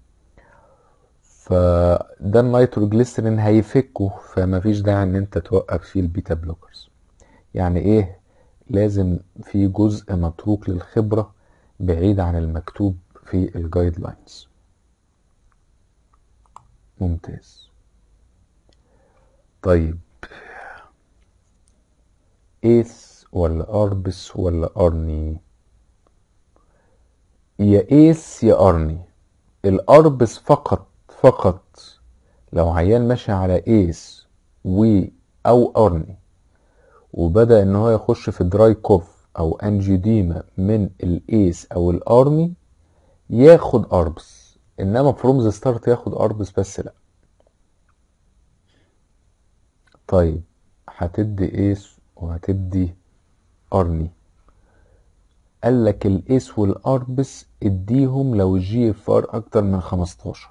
فده النيتروجليسرين هيفكه فما فيش داعي ان انت توقف فيه البيتا بلوكرز يعني ايه لازم في جزء متروك للخبرة بعيد عن المكتوب في الجايد لاينز ممتاز طيب ايس ولا اربس ولا ارني يا ايس يا ارني الاربس فقط فقط لو عيان ماشي على ايس و او ارني وبدأ ان هو يخش في دراي كوف او انجيديما من الايس او الارني ياخد اربس انما فروم ذا ستارت ياخد اربس بس لا طيب هتدي ايس وهتدي ارني قال لك الايس والاربس اديهم لو الجي اف ار اكتر من 15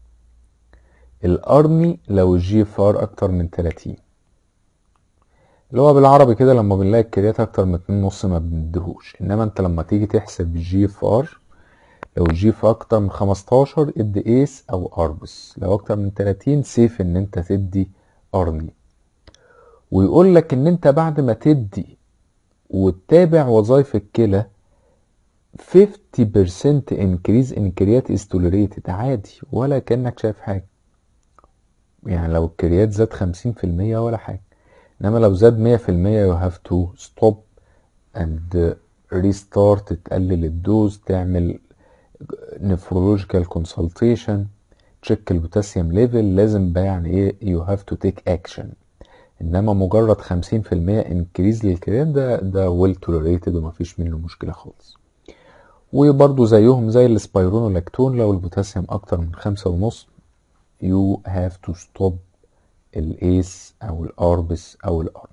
الارني لو الجي اف ار اكتر من 30 اللي هو بالعربي كده لما بنلاقي الكريات اكتر من 2 نص ما بندهوش انما انت لما تيجي تحسب الجي اف ار لو الجي اف اكتر من 15 ادي ايس او اربس لو اكتر من 30 سيف ان انت تدي ارني ويقول لك ان انت بعد ما تدي وتتابع وظائف الكلى 50% increase in create is tolerated عادي ولا كأنك شايف حاجة يعني لو الكريات زاد 50% ولا حاجة انما لو زاد 100% you have to stop and restart تقلل الدوز تعمل نفرولوجيكال كونسلتيشن تشيك البوتاسيوم ليفل لازم بقى يعني ايه you have to take action انما مجرد 50% انكريز للكريات ده ده ويل توليريتد ومفيش منه مشكله خالص وبرضه زيهم زي السبايرونولاكتون لو البوتاسيوم اكتر من خمسة ونص you have to stop الايس او الاربس او الارن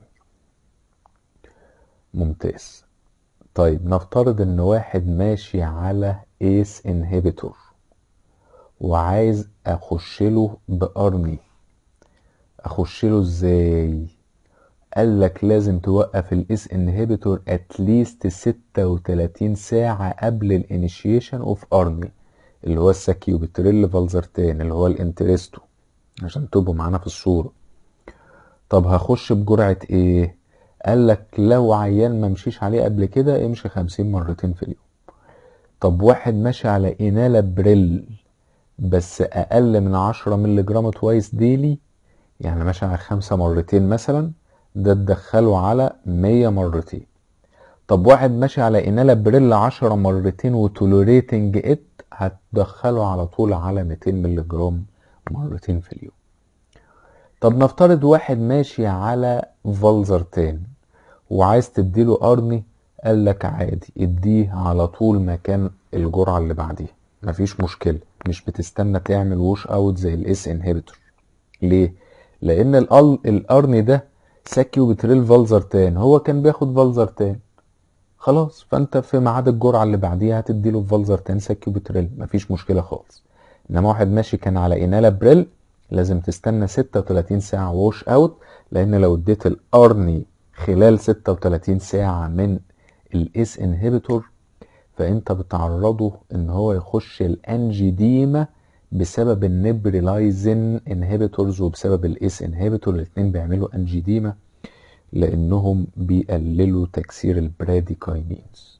ممتاز طيب نفترض ان واحد ماشي على ايس انهبيتور وعايز اخش له بارني اخش له ازاي قال لك لازم توقف الاس انهبيتور اتليست 36 ساعة قبل الانيشيشن اوف ارني اللي هو الساكيوبتريل فالزرتان اللي هو الانترستو عشان تبقوا معانا في الصورة طب هخش بجرعة ايه قال لك لو عيان ما مشيش عليه قبل كده امشي 50 مرتين في اليوم طب واحد ماشي على انالا بريل بس اقل من 10 مللي جرام توايس ديلي يعني ماشي على خمسة مرتين مثلا ده تدخله على 100 مرتين طب واحد ماشي على انالا بريل 10 مرتين وتولوريتنج ات هتدخله على طول على 200 مللي جرام مرتين في اليوم طب نفترض واحد ماشي على فالزرتان وعايز تديله ارني قال لك عادي اديه على طول مكان الجرعة اللي بعديها مفيش مشكلة مش بتستنى تعمل ووش اوت زي الاس انهبيتور ليه؟ لان الارني ده ساكيو بتريل فالزرتان هو كان بياخد فالزرتان خلاص فانت في ميعاد الجرعة اللي بعديها هتديله فالزرتان ساكيو بتريل مفيش مشكلة خالص انما واحد ماشي كان على انالا بريل لازم تستنى 36 ساعة ووش اوت لان لو اديت الارني خلال 36 ساعة من الاس انهبيتور فانت بتعرضه ان هو يخش الانجيديما بسبب النبريلايزن انهبيتورز وبسبب الاس انهبيتور الاثنين بيعملوا انجيديما لانهم بيقللوا تكسير البراديكاينينز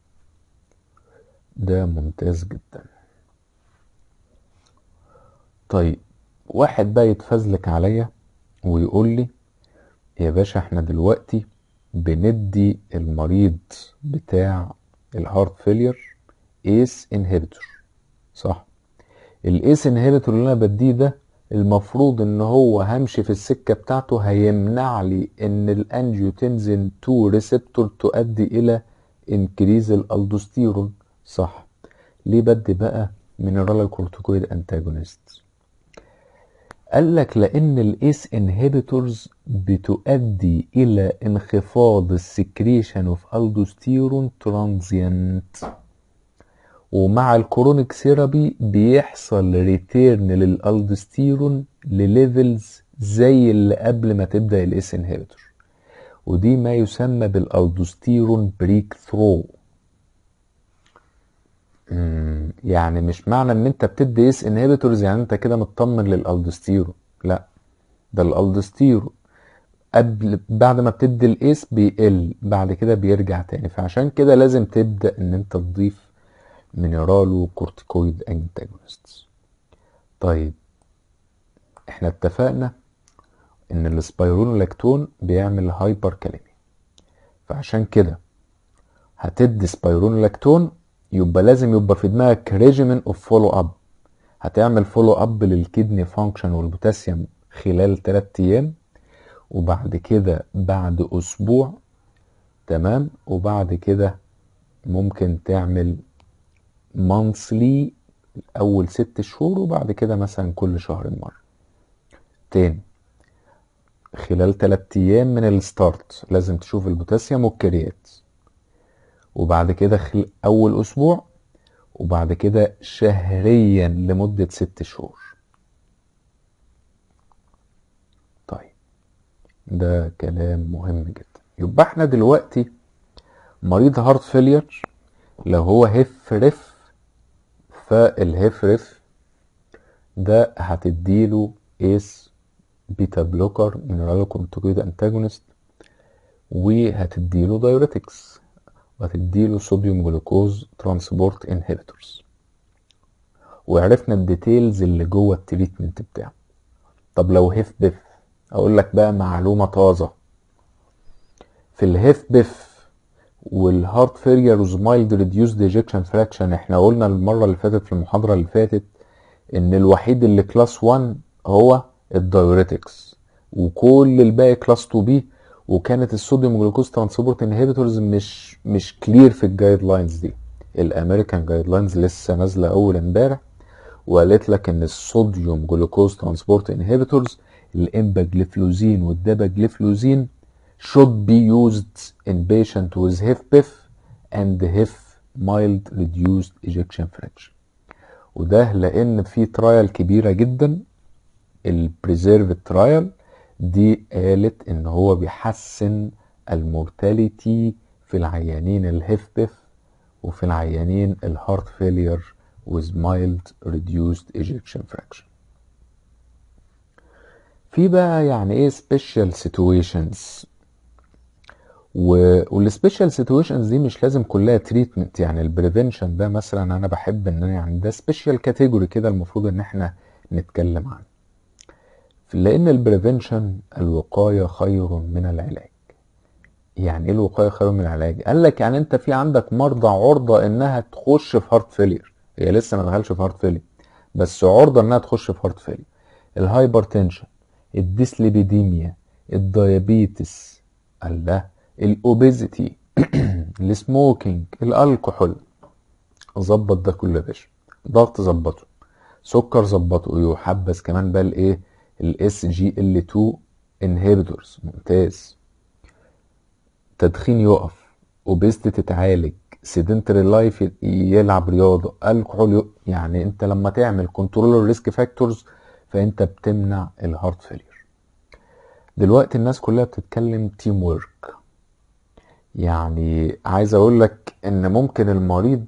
ده ممتاز جدا طيب واحد بقى يتفزلك عليا ويقول لي يا باشا احنا دلوقتي بندي المريض بتاع الهارت فيلير ايس انهبيتور صح الايس انهبيتور اللي انا بديه ده المفروض ان هو همشي في السكه بتاعته هيمنع لي ان الانجيوتنزين 2 ريسبتور تؤدي الى انكريز الالدوستيرون صح ليه بدي بقى مينرال كورتيكويد انتاجونست قال لك لان الايس انهبيتورز بتؤدي الى انخفاض السكريشن اوف الدوستيرون ترانزيانت ومع الكرونيك ثيرابي بيحصل ريتيرن للالدوستيرون لليفلز زي اللي قبل ما تبدا الاس انهبيتور ودي ما يسمى بالالدوستيرون بريك ثرو يعني مش معنى ان انت بتدي اس انهبيتورز يعني انت كده مطمن للالدوستيرون لا ده الالدوستيرون قبل بعد ما بتدي الاس بيقل بعد كده بيرجع تاني فعشان كده لازم تبدا ان انت تضيف مينرالو كورتيكويد انتاجونست طيب احنا اتفقنا ان السبايرونولاكتون بيعمل هايبر كاليميا فعشان كده هتدي سبايرونولاكتون يبقى لازم يبقى في دماغك ريجيمن اوف فولو اب هتعمل فولو اب للكدني فانكشن والبوتاسيوم خلال 3 ايام وبعد كده بعد اسبوع تمام وبعد كده ممكن تعمل مانثلي اول ست شهور وبعد كده مثلا كل شهر مرة تاني خلال 3 ايام من الستارت لازم تشوف البوتاسيوم والكريات وبعد كده خل... اول اسبوع وبعد كده شهريا لمدة ست شهور طيب ده كلام مهم جدا يبقى احنا دلوقتي مريض هارت فيلير لو هو هيف ريف فالهيف ريف ده هتديله ايس بيتا بلوكر مينرالوكورتيكويد انتاجونست وهتديله دايوريتكس وهتديله صوديوم جلوكوز ترانسبورت انهبيتورز وعرفنا الديتيلز اللي جوه التريتمنت بتاعه طب لو هيف بيف اقول لك بقى معلومه طازه في الهيف بيف والهارت فيلير وزمايلد ريديوسد ايجكشن فراكشن احنا قلنا المره اللي فاتت في المحاضره اللي فاتت ان الوحيد اللي كلاس 1 هو الدايوريتكس وكل الباقي كلاس 2 بي وكانت الصوديوم جلوكوز ترانسبورت انهبيتورز مش مش كلير في الجايد لاينز دي الامريكان جايد لاينز لسه نازله اول امبارح وقالت لك ان الصوديوم جلوكوز ترانسبورت انهبيتورز الامباجليفلوزين والداباجليفلوزين should be used in patient with HFpEF and HF mild reduced ejection fraction وده لان في ترايل كبيره جدا البريزيرف ترايل دي قالت ان هو بيحسن المورتاليتي في العيانين الهيف بيف وفي العيانين الهارت فيلير with mild reduced ejection fraction في بقى يعني ايه special situations والسبيشال سيتويشنز دي مش لازم كلها تريتمنت يعني البريفنشن ده مثلا انا بحب ان يعني ده سبيشال كاتيجوري كده المفروض ان احنا نتكلم عنه لان البريفنشن الوقايه خير من العلاج يعني ايه الوقايه خير من العلاج قال لك يعني انت في عندك مرضى عرضه انها تخش في هارت فيلير هي لسه ما دخلش في هارت فيلير بس عرضه انها تخش في هارت فيلير الهايبرتنشن الديسليبيديميا الديابيتس الله الاوبيزيتي السموكينج الالكحول ظبط ده كله يا باشا ضغط ظبطه سكر ظبطه يحبذ كمان بقى الايه الاس جي ال 2 انهبيتورز ممتاز تدخين يقف اوبيزيتي تتعالج سيدنتري لايف يلعب رياضه الكحول يعني انت لما تعمل كنترول الريسك فاكتورز فانت بتمنع الهارت فيلير دلوقتي الناس كلها بتتكلم تيم وورك يعني عايز اقول لك ان ممكن المريض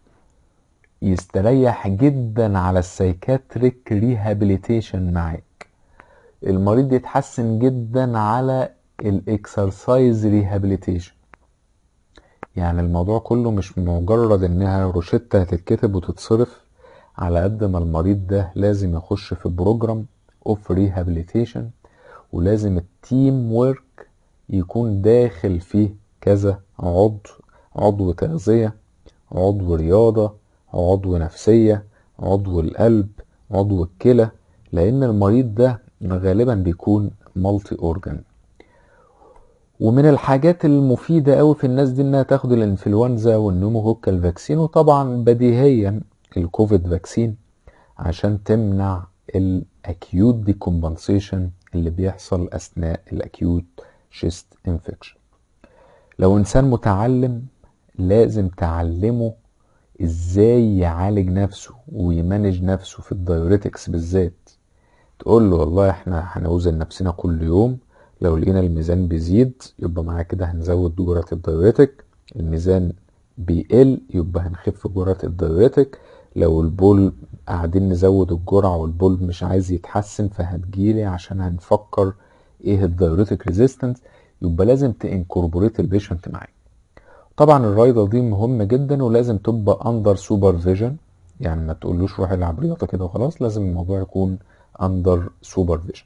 يستريح جدا على السايكاتريك ريهابيليتيشن معاك المريض يتحسن جدا على الاكسرسايز ريهابيليتيشن يعني الموضوع كله مش مجرد انها روشتة هتتكتب وتتصرف على قد ما المريض ده لازم يخش في بروجرام اوف ريهابيليتيشن ولازم التيم ورك يكون داخل فيه كذا عضو عضو تغذية عضو رياضة عضو نفسية عضو القلب عضو الكلى لأن المريض ده غالبا بيكون مالتي أورجان ومن الحاجات المفيدة أوي في الناس دي إنها تاخد الإنفلونزا والنيموكوكال فاكسين وطبعا بديهيا الكوفيد فاكسين عشان تمنع الأكيوت ديكومبنسيشن اللي بيحصل أثناء الأكيوت شيست انفكشن لو انسان متعلم لازم تعلمه ازاي يعالج نفسه ويمانج نفسه في الدايوريتكس بالذات تقول له والله احنا هنوزن نفسنا كل يوم لو لقينا الميزان بيزيد يبقى معاه كده هنزود جرعة الدايوريتك الميزان بيقل يبقى هنخف جرعة الدايوريتك لو البول قاعدين نزود الجرعة والبول مش عايز يتحسن فهتجيلي عشان هنفكر ايه الدايوريتك ريزيستنس يبقى لازم تانكوربوريت البيشنت معاك طبعا الرايضة دي مهمة جدا ولازم تبقى اندر سوبرفيجن يعني ما تقولوش روح العب رياضة كده وخلاص لازم الموضوع يكون اندر سوبرفيجن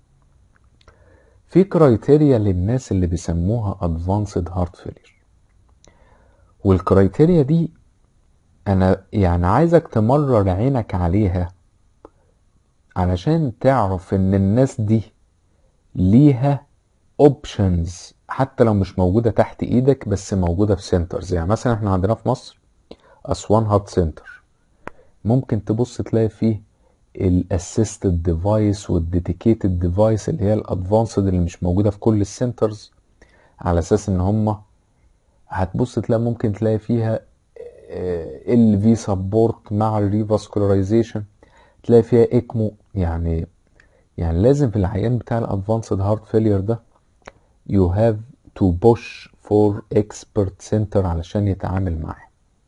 في كرايتيريا للناس اللي بيسموها ادفانسد هارت فيلير والكرايتيريا دي انا يعني عايزك تمرر عينك عليها علشان تعرف ان الناس دي ليها اوبشنز حتى لو مش موجودة تحت ايدك بس موجودة في سنترز يعني مثلا احنا عندنا في مصر اسوان هات سنتر ممكن تبص تلاقي فيه الاسيستد ديفايس والديديكيتد ديفايس اللي هي الادفانسد اللي مش موجوده في كل السنترز على اساس ان هم هتبص تلاقي ممكن تلاقي فيها ال في سبورت مع الريفاسكولارايزيشن تلاقي فيها اكمو يعني يعني لازم في العيان بتاع الادفانسد هارت فيلير ده you have to push for expert center علشان يتعامل معاه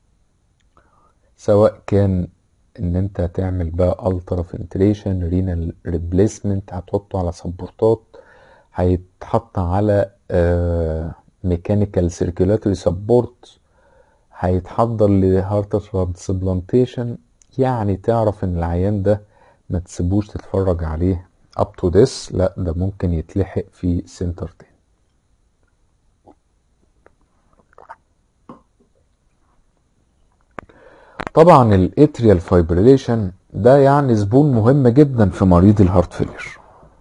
سواء كان ان انت تعمل بقى الترا فنتريشن رينال ريبليسمنت هتحطه على سبورتات هيتحط على ميكانيكال سيركيولاتوري سبورت هيتحضر لهارت ترانسبلانتيشن يعني تعرف ان العيان ده ما تسيبوش تتفرج عليه اب تو ذس لا ده ممكن يتلحق في سنتر تاني طبعا الاتريال فايبريليشن ده يعني زبون مهم جدا في مريض الهارت فيلير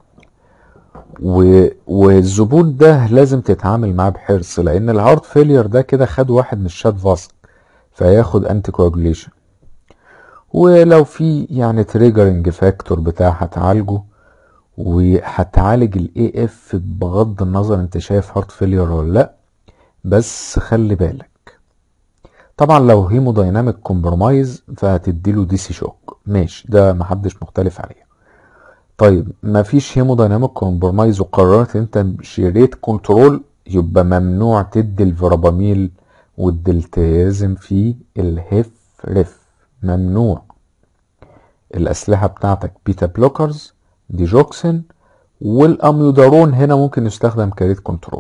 و... والزبون ده لازم تتعامل معاه بحرص لان الهارت فيلير ده كده خد واحد من الشات فاسك فياخد انتي كواجوليشن ولو في يعني تريجرنج فاكتور بتاع هتعالجه وهتعالج الاي اف بغض النظر انت شايف هارت فيلير ولا لا بس خلي بالك طبعا لو هيمودايناميك كومبرومايز فهتديله دي سي شوك ماشي ده محدش مختلف عليه طيب مفيش هيمودايناميك كومبرومايز وقررت انت شريت كنترول يبقى ممنوع تدي الفراباميل والدلتيازم في الهيف ريف ممنوع الأسلحة بتاعتك بيتا بلوكرز ديجوكسين والأميودارون هنا ممكن يستخدم كريت كنترول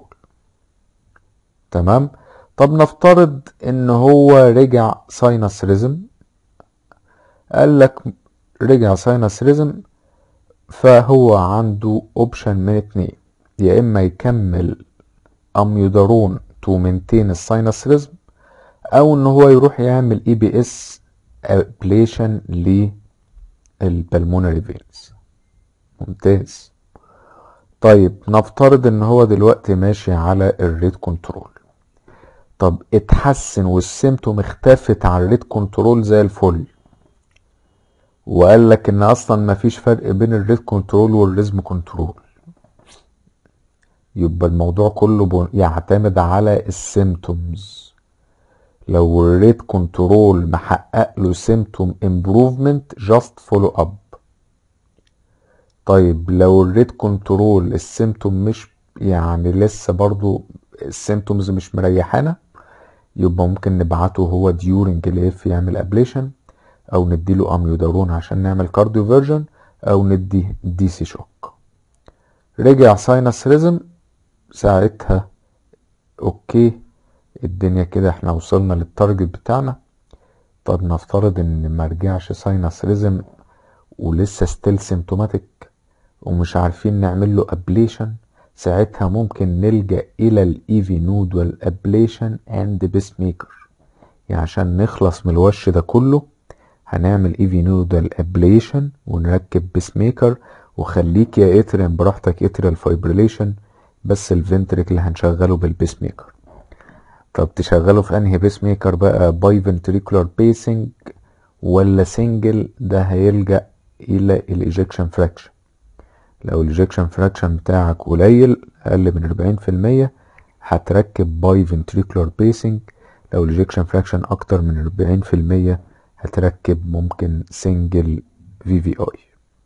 تمام طب نفترض ان هو رجع ساينس ريزم قال لك رجع ساينس ريزم فهو عنده اوبشن من اتنين يا اما يكمل اميودارون تو مينتين الساينس ريزم او ان هو يروح يعمل اي بي اس ابليشن للبلمونري فينز ممتاز طيب نفترض ان هو دلوقتي ماشي على الريت كنترول طب اتحسن والسيمتوم اختفت على الريت كنترول زي الفل وقال لك ان اصلا مفيش فرق بين الريت كنترول والريزم كنترول يبقى الموضوع كله يعتمد على السيمتومز لو الريت كنترول محقق له سيمتوم امبروفمنت جاست فولو اب طيب لو الريت كنترول السيمتوم مش يعني لسه برضو السيمتومز مش مريحانا يبقى ممكن نبعته هو ديورنج الاف يعمل ابليشن او نديله اميودارون عشان نعمل كارديو فيرجن او ندي دي سي شوك رجع ساينس ريزم ساعتها اوكي الدنيا كده احنا وصلنا للتارجت بتاعنا طب نفترض ان ما رجعش ساينس ريزم ولسه ستيل سيمتوماتيك ومش عارفين نعمل له ابليشن ساعتها ممكن نلجأ إلى الإيفي نود والأبليشن أند بيس ميكر يعني عشان نخلص من الوش ده كله هنعمل إيفي نود والأبليشن ونركب بيس ميكر وخليك يا اتريان براحتك اتريال فايبريليشن بس الفنتريك اللي هنشغله بالبيس ميكر طب تشغله في انهي بيس ميكر بقى باي فنتريكولار بيسنج ولا سنجل ده هيلجأ الى الايجكشن فراكشن لو الايجكشن فراكشن بتاعك قليل اقل من 40% هتركب باي فنتريكولار بيسنج لو الايجكشن فراكشن اكتر من 40% هتركب ممكن سنجل في في اي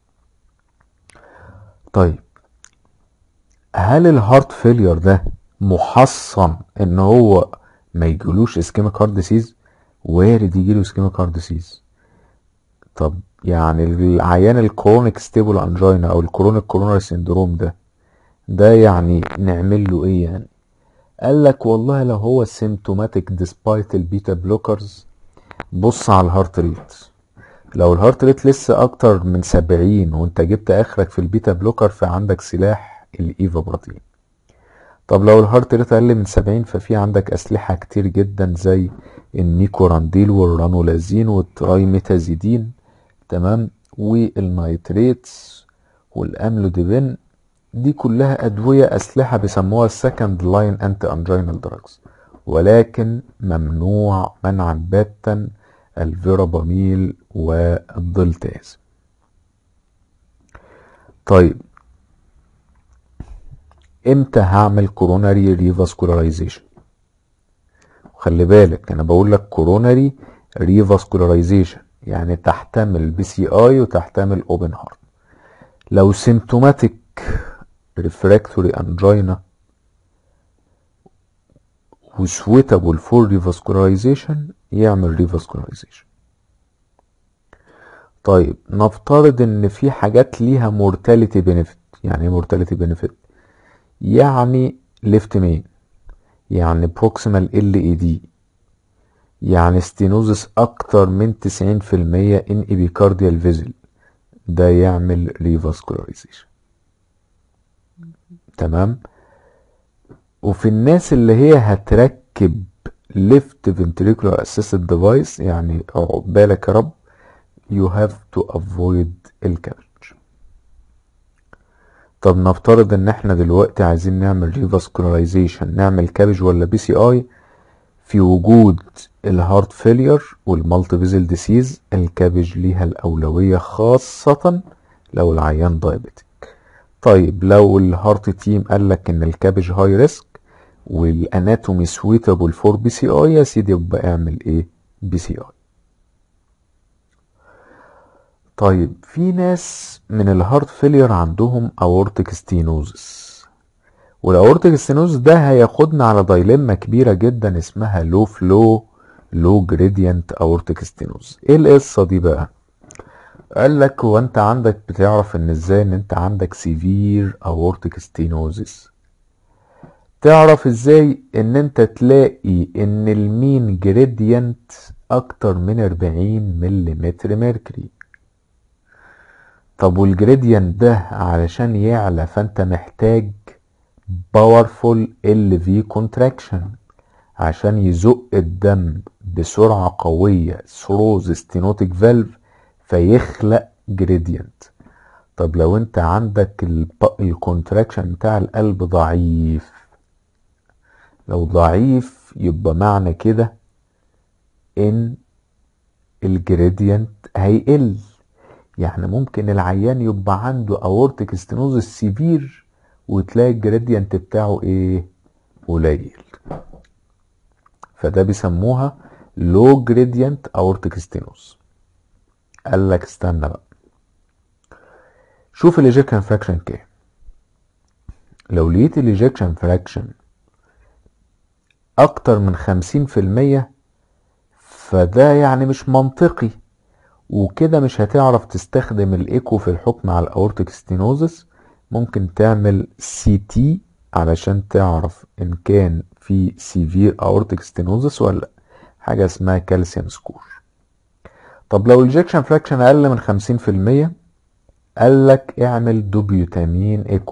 طيب هل الهارت فيلير ده محصن ان هو ما يجيلوش اسكيميك هارت ديسيز وارد يجيله اسكيميك هارت ديسيز طب يعني العيان الكرونيك ستيبل انجينا او الكرونيك كوروناري سيندروم ده ده يعني نعمل له ايه يعني قال لك والله لو هو سيمتوماتيك ديسبايت البيتا بلوكرز بص على الهارت ريت لو الهارت ريت لسه اكتر من 70 وانت جبت اخرك في البيتا بلوكر فعندك سلاح الايفا بروتين طب لو الهارت ريت اقل من 70 ففي عندك اسلحه كتير جدا زي النيكورانديل والرانولازين والترايميتازيدين تمام والنايتريتس والاملوديبين دي كلها ادويه اسلحه بيسموها السكند لاين انتي انجينال دراجز ولكن ممنوع منعا باتا الفيراباميل والدلتاز طيب امتى هعمل كوروناري ريفاسكولارايزيشن خلي بالك انا بقول لك كوروناري ريفاسكولارايزيشن يعني تحتمل بي سي اي وتحتمل اوبن هارت لو سيمتوماتيك ريفراكتوري انجينا وسويتابل فور ريفاسكولارايزيشن يعمل ريفاسكولارايزيشن طيب نفترض ان في حاجات ليها مورتاليتي بينيفيت يعني ايه مورتاليتي بينيفيت يعني ليفت مين يعني بروكسيمال ال اي دي يعني ستينوزس اكتر من 90% ان ايبيكارديال فيزل ده يعمل ريفاسكولارايزيشن تمام وفي الناس اللي هي هتركب ليفت ventricular assisted device يعني عقبالك يا رب you have to avoid الكابج طب نفترض ان احنا دلوقتي عايزين نعمل ريفاسكولارايزيشن نعمل كابج ولا بي سي اي في وجود الهارت فيلير والمالتي فيزل ديسيز الكابج ليها الاولويه خاصه لو العيان دايابيتك طيب لو الهارت تيم قال لك ان الكابج هاي ريسك والاناتومي سويتابل فور بي سي اي يا سيدي يبقى اعمل ايه بي سي اي طيب في ناس من الهارت فيلير عندهم اورتيك ستينوزس والاورتيك ستينوز ده هياخدنا على دايلما كبيره جدا اسمها لو فلو لو جريدينت اورتيك ستينوز ايه القصه دي بقى قال لك هو انت عندك بتعرف ان ازاي ان انت عندك سيفير اورتيك ستينوزس تعرف ازاي ان انت تلاقي ان المين جريدينت اكتر من 40 ملم ميركوري طب والجريدينت ده علشان يعلى فانت محتاج باورفول ال في كونتراكشن عشان يزق الدم بسرعة قوية ثروز ستينوتيك فالف فيخلق جريدينت طب لو انت عندك الكونتراكشن بتاع القلب ضعيف لو ضعيف يبقى معنى كده ان الجريدينت هيقل يعني ممكن العيان يبقى عنده اورتيك ستينوز سيفير وتلاقي الجريدينت بتاعه ايه قليل فده بيسموها لو جريدينت اورتيك ستينوز قال لك استنى بقى شوف الايجكشن فراكشن كام لو لقيت الايجكشن فراكشن اكتر من خمسين في المية فده يعني مش منطقي وكده مش هتعرف تستخدم الايكو في الحكم على الاورتيك ستينوزس ممكن تعمل سي تي علشان تعرف ان كان في سيفير اورتيك ستينوزس ولا حاجه اسمها كالسيوم سكور طب لو الجكشن فراكشن اقل من خمسين في المية قال لك اعمل دوبيوتامين ايكو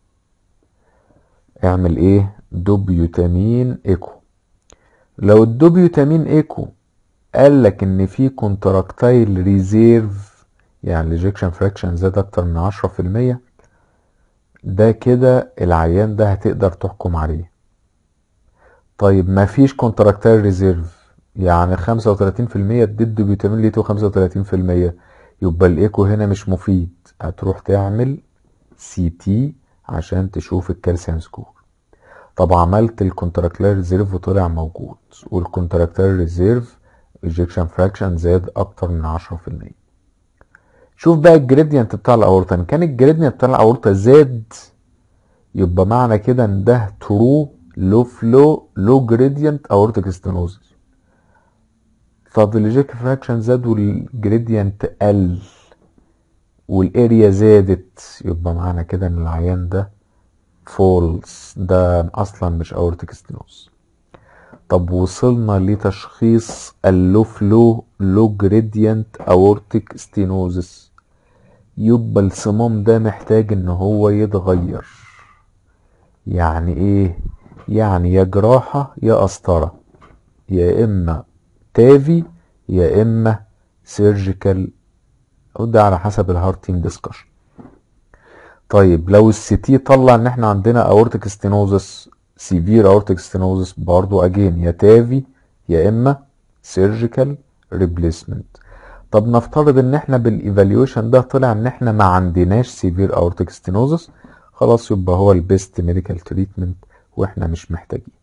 اعمل ايه دوبيوتامين ايكو لو الدوبيوتامين ايكو قال لك ان في كونتراكتايل ريزيرف يعني الايجكشن فراكشن زاد اكتر من عشرة في المية ده كده العيان ده هتقدر تحكم عليه طيب ما فيش كونتراكتايل ريزيرف يعني خمسة وتلاتين في المية اديت فيتامين ليتو خمسة وتلاتين في المية يبقى الايكو هنا مش مفيد هتروح تعمل سي تي عشان تشوف الكالسيوم سكور طب عملت الكونتراكتايل ريزيرف وطلع موجود والكونتراكتايل ريزيرف ايجكشن فراكشن زاد اكتر من عشرة في المية شوف بقى الجريدينت بتاع الاورطه ان كان الجريدينت بتاع الاورطه زاد يبقى معنى كده ان ده ترو لو فلو لو جريدينت اورتيك ستينوزس طب الايجكت فراكشن زاد والجريدينت قل والاريا زادت يبقى معنى كده ان العيان ده فولس ده اصلا مش اورتيك ستينوز طب وصلنا لتشخيص اللو فلو لو جريدينت اورتيك ستينوزس يبقى الصمام ده محتاج ان هو يتغير يعني ايه يعني يا جراحة يا قسطرة يا اما تافي يا اما سيرجيكال وده على حسب الهارت تيم ديسكشن طيب لو السي تي طلع ان احنا عندنا اورتيك ستينوزس سيفير اورتيك ستينوزس برضو اجين يا تافي يا اما سيرجيكال ريبليسمنت طب نفترض ان احنا بالايفالويشن ده طلع ان احنا ما عندناش سيفير اورتيك ستينوزس خلاص يبقى هو البيست ميديكال تريتمنت واحنا مش محتاجين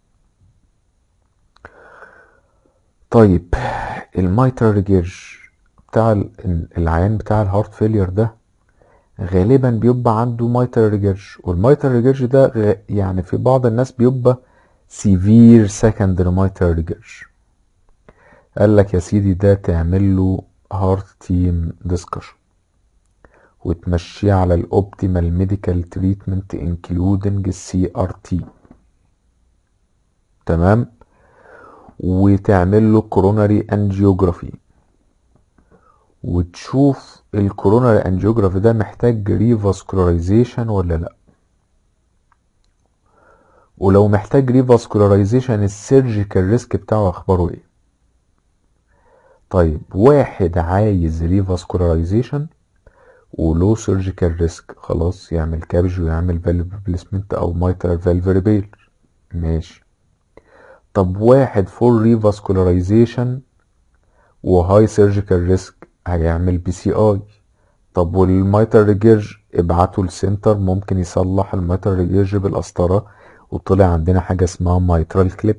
طيب الميترال ريجيرج بتاع ال- العيان بتاع الهارت فيلير ده غالبا بيبقى عنده ميترال ريجيرج والميترال ريجيرج ده غ- يعني في بعض الناس بيبقى سيفير سكندري ميترال ريجيرج قال لك يا سيدي ده تعمل له هارت تيم ديسكشن وتمشيه على الاوبتيمال ميديكال تريتمنت انكلودنج السي ار تي تمام وتعمل له كوروناري انجيوجرافي وتشوف الكوروناري انجيوجرافي ده محتاج ريفاسكولاريزيشن ولا لا ولو محتاج ريفاسكولاريزيشن السيرجيكال ريسك بتاعه اخباره ايه طيب واحد عايز ريفاسكولاريزيشن ولو سيرجيكال ريسك خلاص يعمل كابج ويعمل فالف ريبليسمنت او مايترال فالف ريبيل ماشي طب واحد فور ريفاسكولاريزيشن وهاي سيرجيكال ريسك هيعمل بي سي اي طب والميتر ريجيرج ابعته السنتر ممكن يصلح الميتر ريجيرج بالقسطرة وطلع عندنا حاجة اسمها مايترال كليب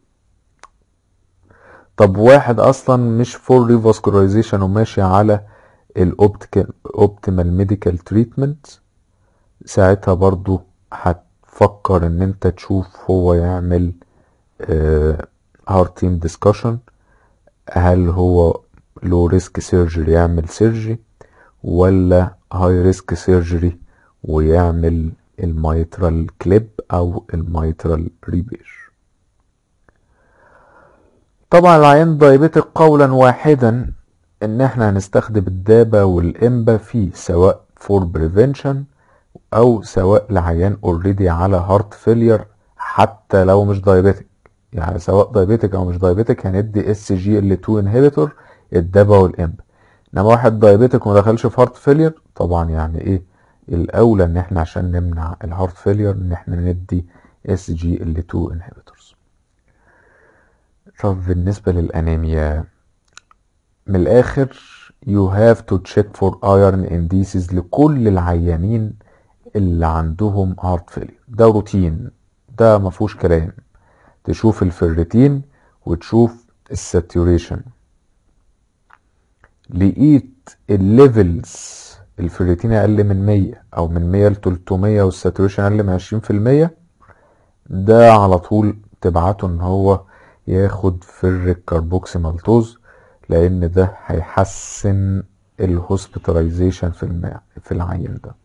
طب واحد اصلا مش فور ريفاسكولاريزيشن وماشي على الاوبتيمال ميديكال تريتمنت ساعتها برضو هتفكر ان انت تشوف هو يعمل هارت تيم ديسكشن هل هو لو ريسك سيرجري يعمل سيرجري ولا هاي ريسك سيرجري ويعمل الميترال كليب او الميترال ريبير طبعا العيان دايبيتك قولا واحدا ان احنا هنستخدم الدابة والامبا فيه سواء فور بريفنشن او سواء لعيان اوريدي على هارت فيلير حتى لو مش دايبيتك يعني سواء دايبيتك او مش دايبيتك هندي اس جي ال 2 انهبيتور الدابا والامبا انما واحد دايبيتك وما دخلش في هارت فيلير طبعا يعني ايه الاولى ان احنا عشان نمنع الهارت فيلير ان احنا ندي اس جي ال 2 انهبيتورز طب بالنسبة للانيميا من الاخر you have to check for iron indices لكل العيانين اللي عندهم هارت فيلير ده روتين ده ما فيهوش كلام تشوف الفيرتين وتشوف الساتوريشن لقيت الليفلز الفيرتين اقل من 100 او من 100 ل 300 والساتوريشن اقل من 20% ده على طول تبعته ان هو ياخد فرك كاربوكسي مالتوز لان ده هيحسن الهوسبيتاليزيشن في الماء في العيان ده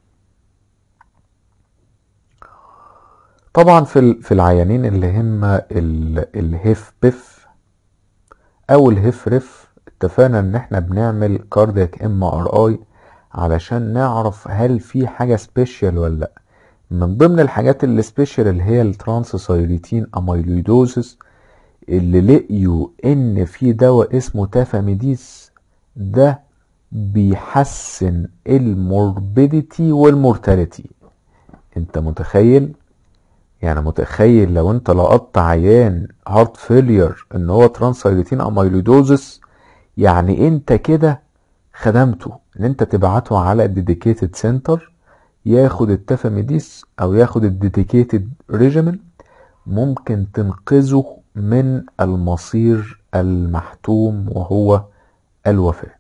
طبعا في ال- في العيانين اللي هم ال- الهيف بيف او الهيف ريف اتفقنا ان احنا بنعمل كاردياك ام ار اي علشان نعرف هل في حاجه سبيشال ولا لا من ضمن الحاجات اللي سبيشال اللي هي الترانسسايليتين اميلويدوزس اللي لقيوا ان في دواء اسمه تافاميديس ده بيحسن الموربيديتي والمورتاليتي انت متخيل يعني متخيل لو انت لقطت عيان هارت فيلير ان هو ترانسايليتين اميلويدوزس يعني انت كده خدمته ان انت تبعته على ديديكيتد سنتر ياخد التافاميديس او ياخد الديديكيتد ريجيمن ممكن تنقذه من المصير المحتوم وهو الوفاة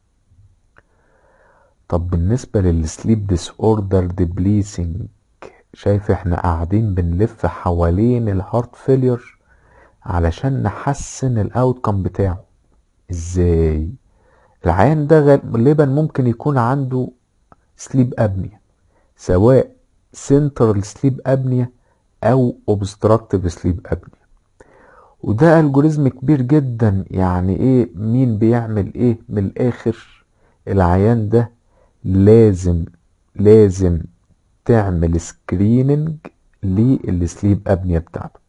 طب بالنسبة للسليب ديس اوردر ديبليسنج شايف احنا قاعدين بنلف حوالين الهارت فيلير علشان نحسن الاوتكم بتاعه ازاي العيان ده غالبا ممكن يكون عنده سليب ابنيا سواء سنترال سليب ابنيا او اوبستراكتيف سليب ابنيا وده الجوريزم كبير جدا يعني ايه مين بيعمل ايه من الاخر العيان ده لازم لازم تعمل سكريننج للسليب ابنيا بتاعته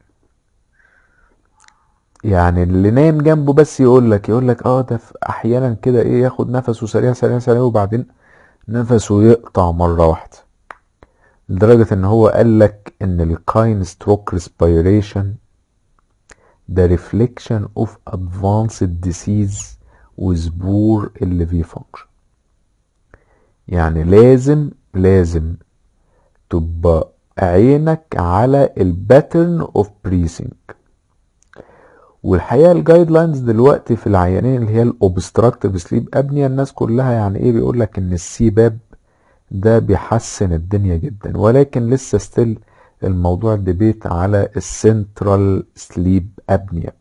يعني اللي نايم جنبه بس يقول لك يقول لك اه ده احيانا كده ايه ياخد نفسه سريع سريع سريع وبعدين نفسه يقطع مره واحده لدرجه ان هو قال لك ان الكاين ستروك ريسبيريشن ده reflection of advanced disease with poor LV function يعني لازم لازم تبقى عينك على الباترن اوف بريسنج والحقيقه الجايد لاينز دلوقتي في العيانين اللي هي الاوبستراكتيف سليب ابنيا الناس كلها يعني ايه بيقول لك ان السي باب ده بيحسن الدنيا جدا ولكن لسه ستيل الموضوع ديبيت على السنترال سليب ابنيا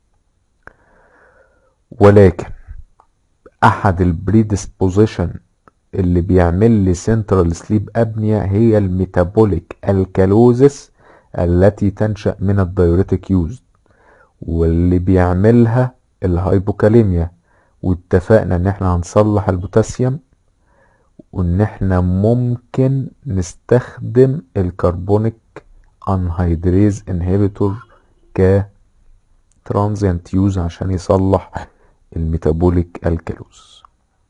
ولكن احد البريدisposition اللي بيعمل لي سنترال سليب ابنيا هي الميتابوليك الكالوزس التي تنشأ من الدايوريتك يوز واللي بيعملها الهايبوكاليميا واتفقنا ان احنا هنصلح البوتاسيوم وان احنا ممكن نستخدم الكربونيك انهيدريز انهبيتور ك ترانزيانت يوز عشان يصلح الميتابوليك الكالوز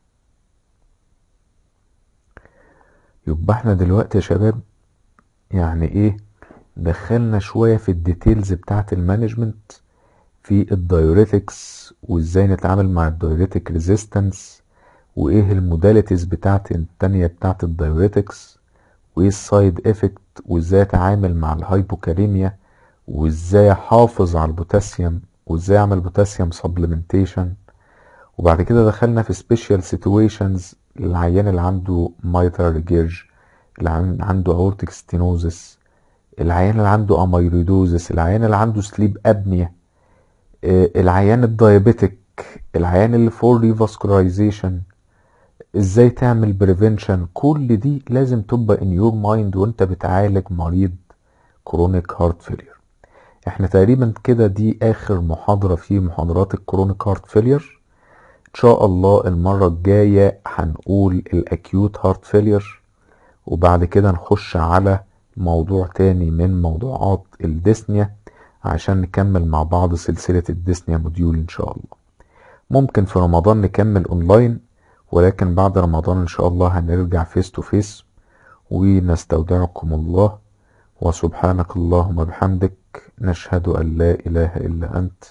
يبقى احنا دلوقتي يا شباب يعني ايه دخلنا شوية في الديتيلز بتاعت المانجمنت في الدايوريتكس وازاي نتعامل مع الدايوريتك ريزيستنس وايه الموداليتيز بتاعت التانية بتاعت الدايوريتكس وايه السايد افكت وازاي اتعامل مع الهايبوكاليميا وازاي احافظ على البوتاسيوم وازاي اعمل بوتاسيوم سبلمنتيشن وبعد كده دخلنا في سبيشال سيتويشنز العيان اللي عنده مايترال ريجيرج اللي عنده اورتيك ستينوزس العيان اللي عنده اميلويدوزس العيان اللي عنده سليب ابنيا العيان الدايابيتك العيان اللي فور ريفاسكولايزيشن ازاي تعمل بريفنشن كل دي لازم تبقى ان يور مايند وانت بتعالج مريض كرونيك هارت فيلير احنا تقريبا كده دي اخر محاضرة في محاضرات الكرونيك هارت فيلير ان شاء الله المرة الجاية هنقول الاكيوت هارت فيلير وبعد كده نخش على موضوع تاني من موضوعات الديسنيا عشان نكمل مع بعض سلسلة الديسنيا موديول ان شاء الله ممكن في رمضان نكمل اونلاين ولكن بعد رمضان ان شاء الله هنرجع فيس تو فيس ونستودعكم الله وسبحانك اللهم بحمدك نشهد ان لا اله الا انت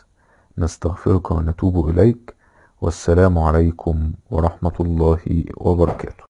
نستغفرك ونتوب اليك والسلام عليكم ورحمه الله وبركاته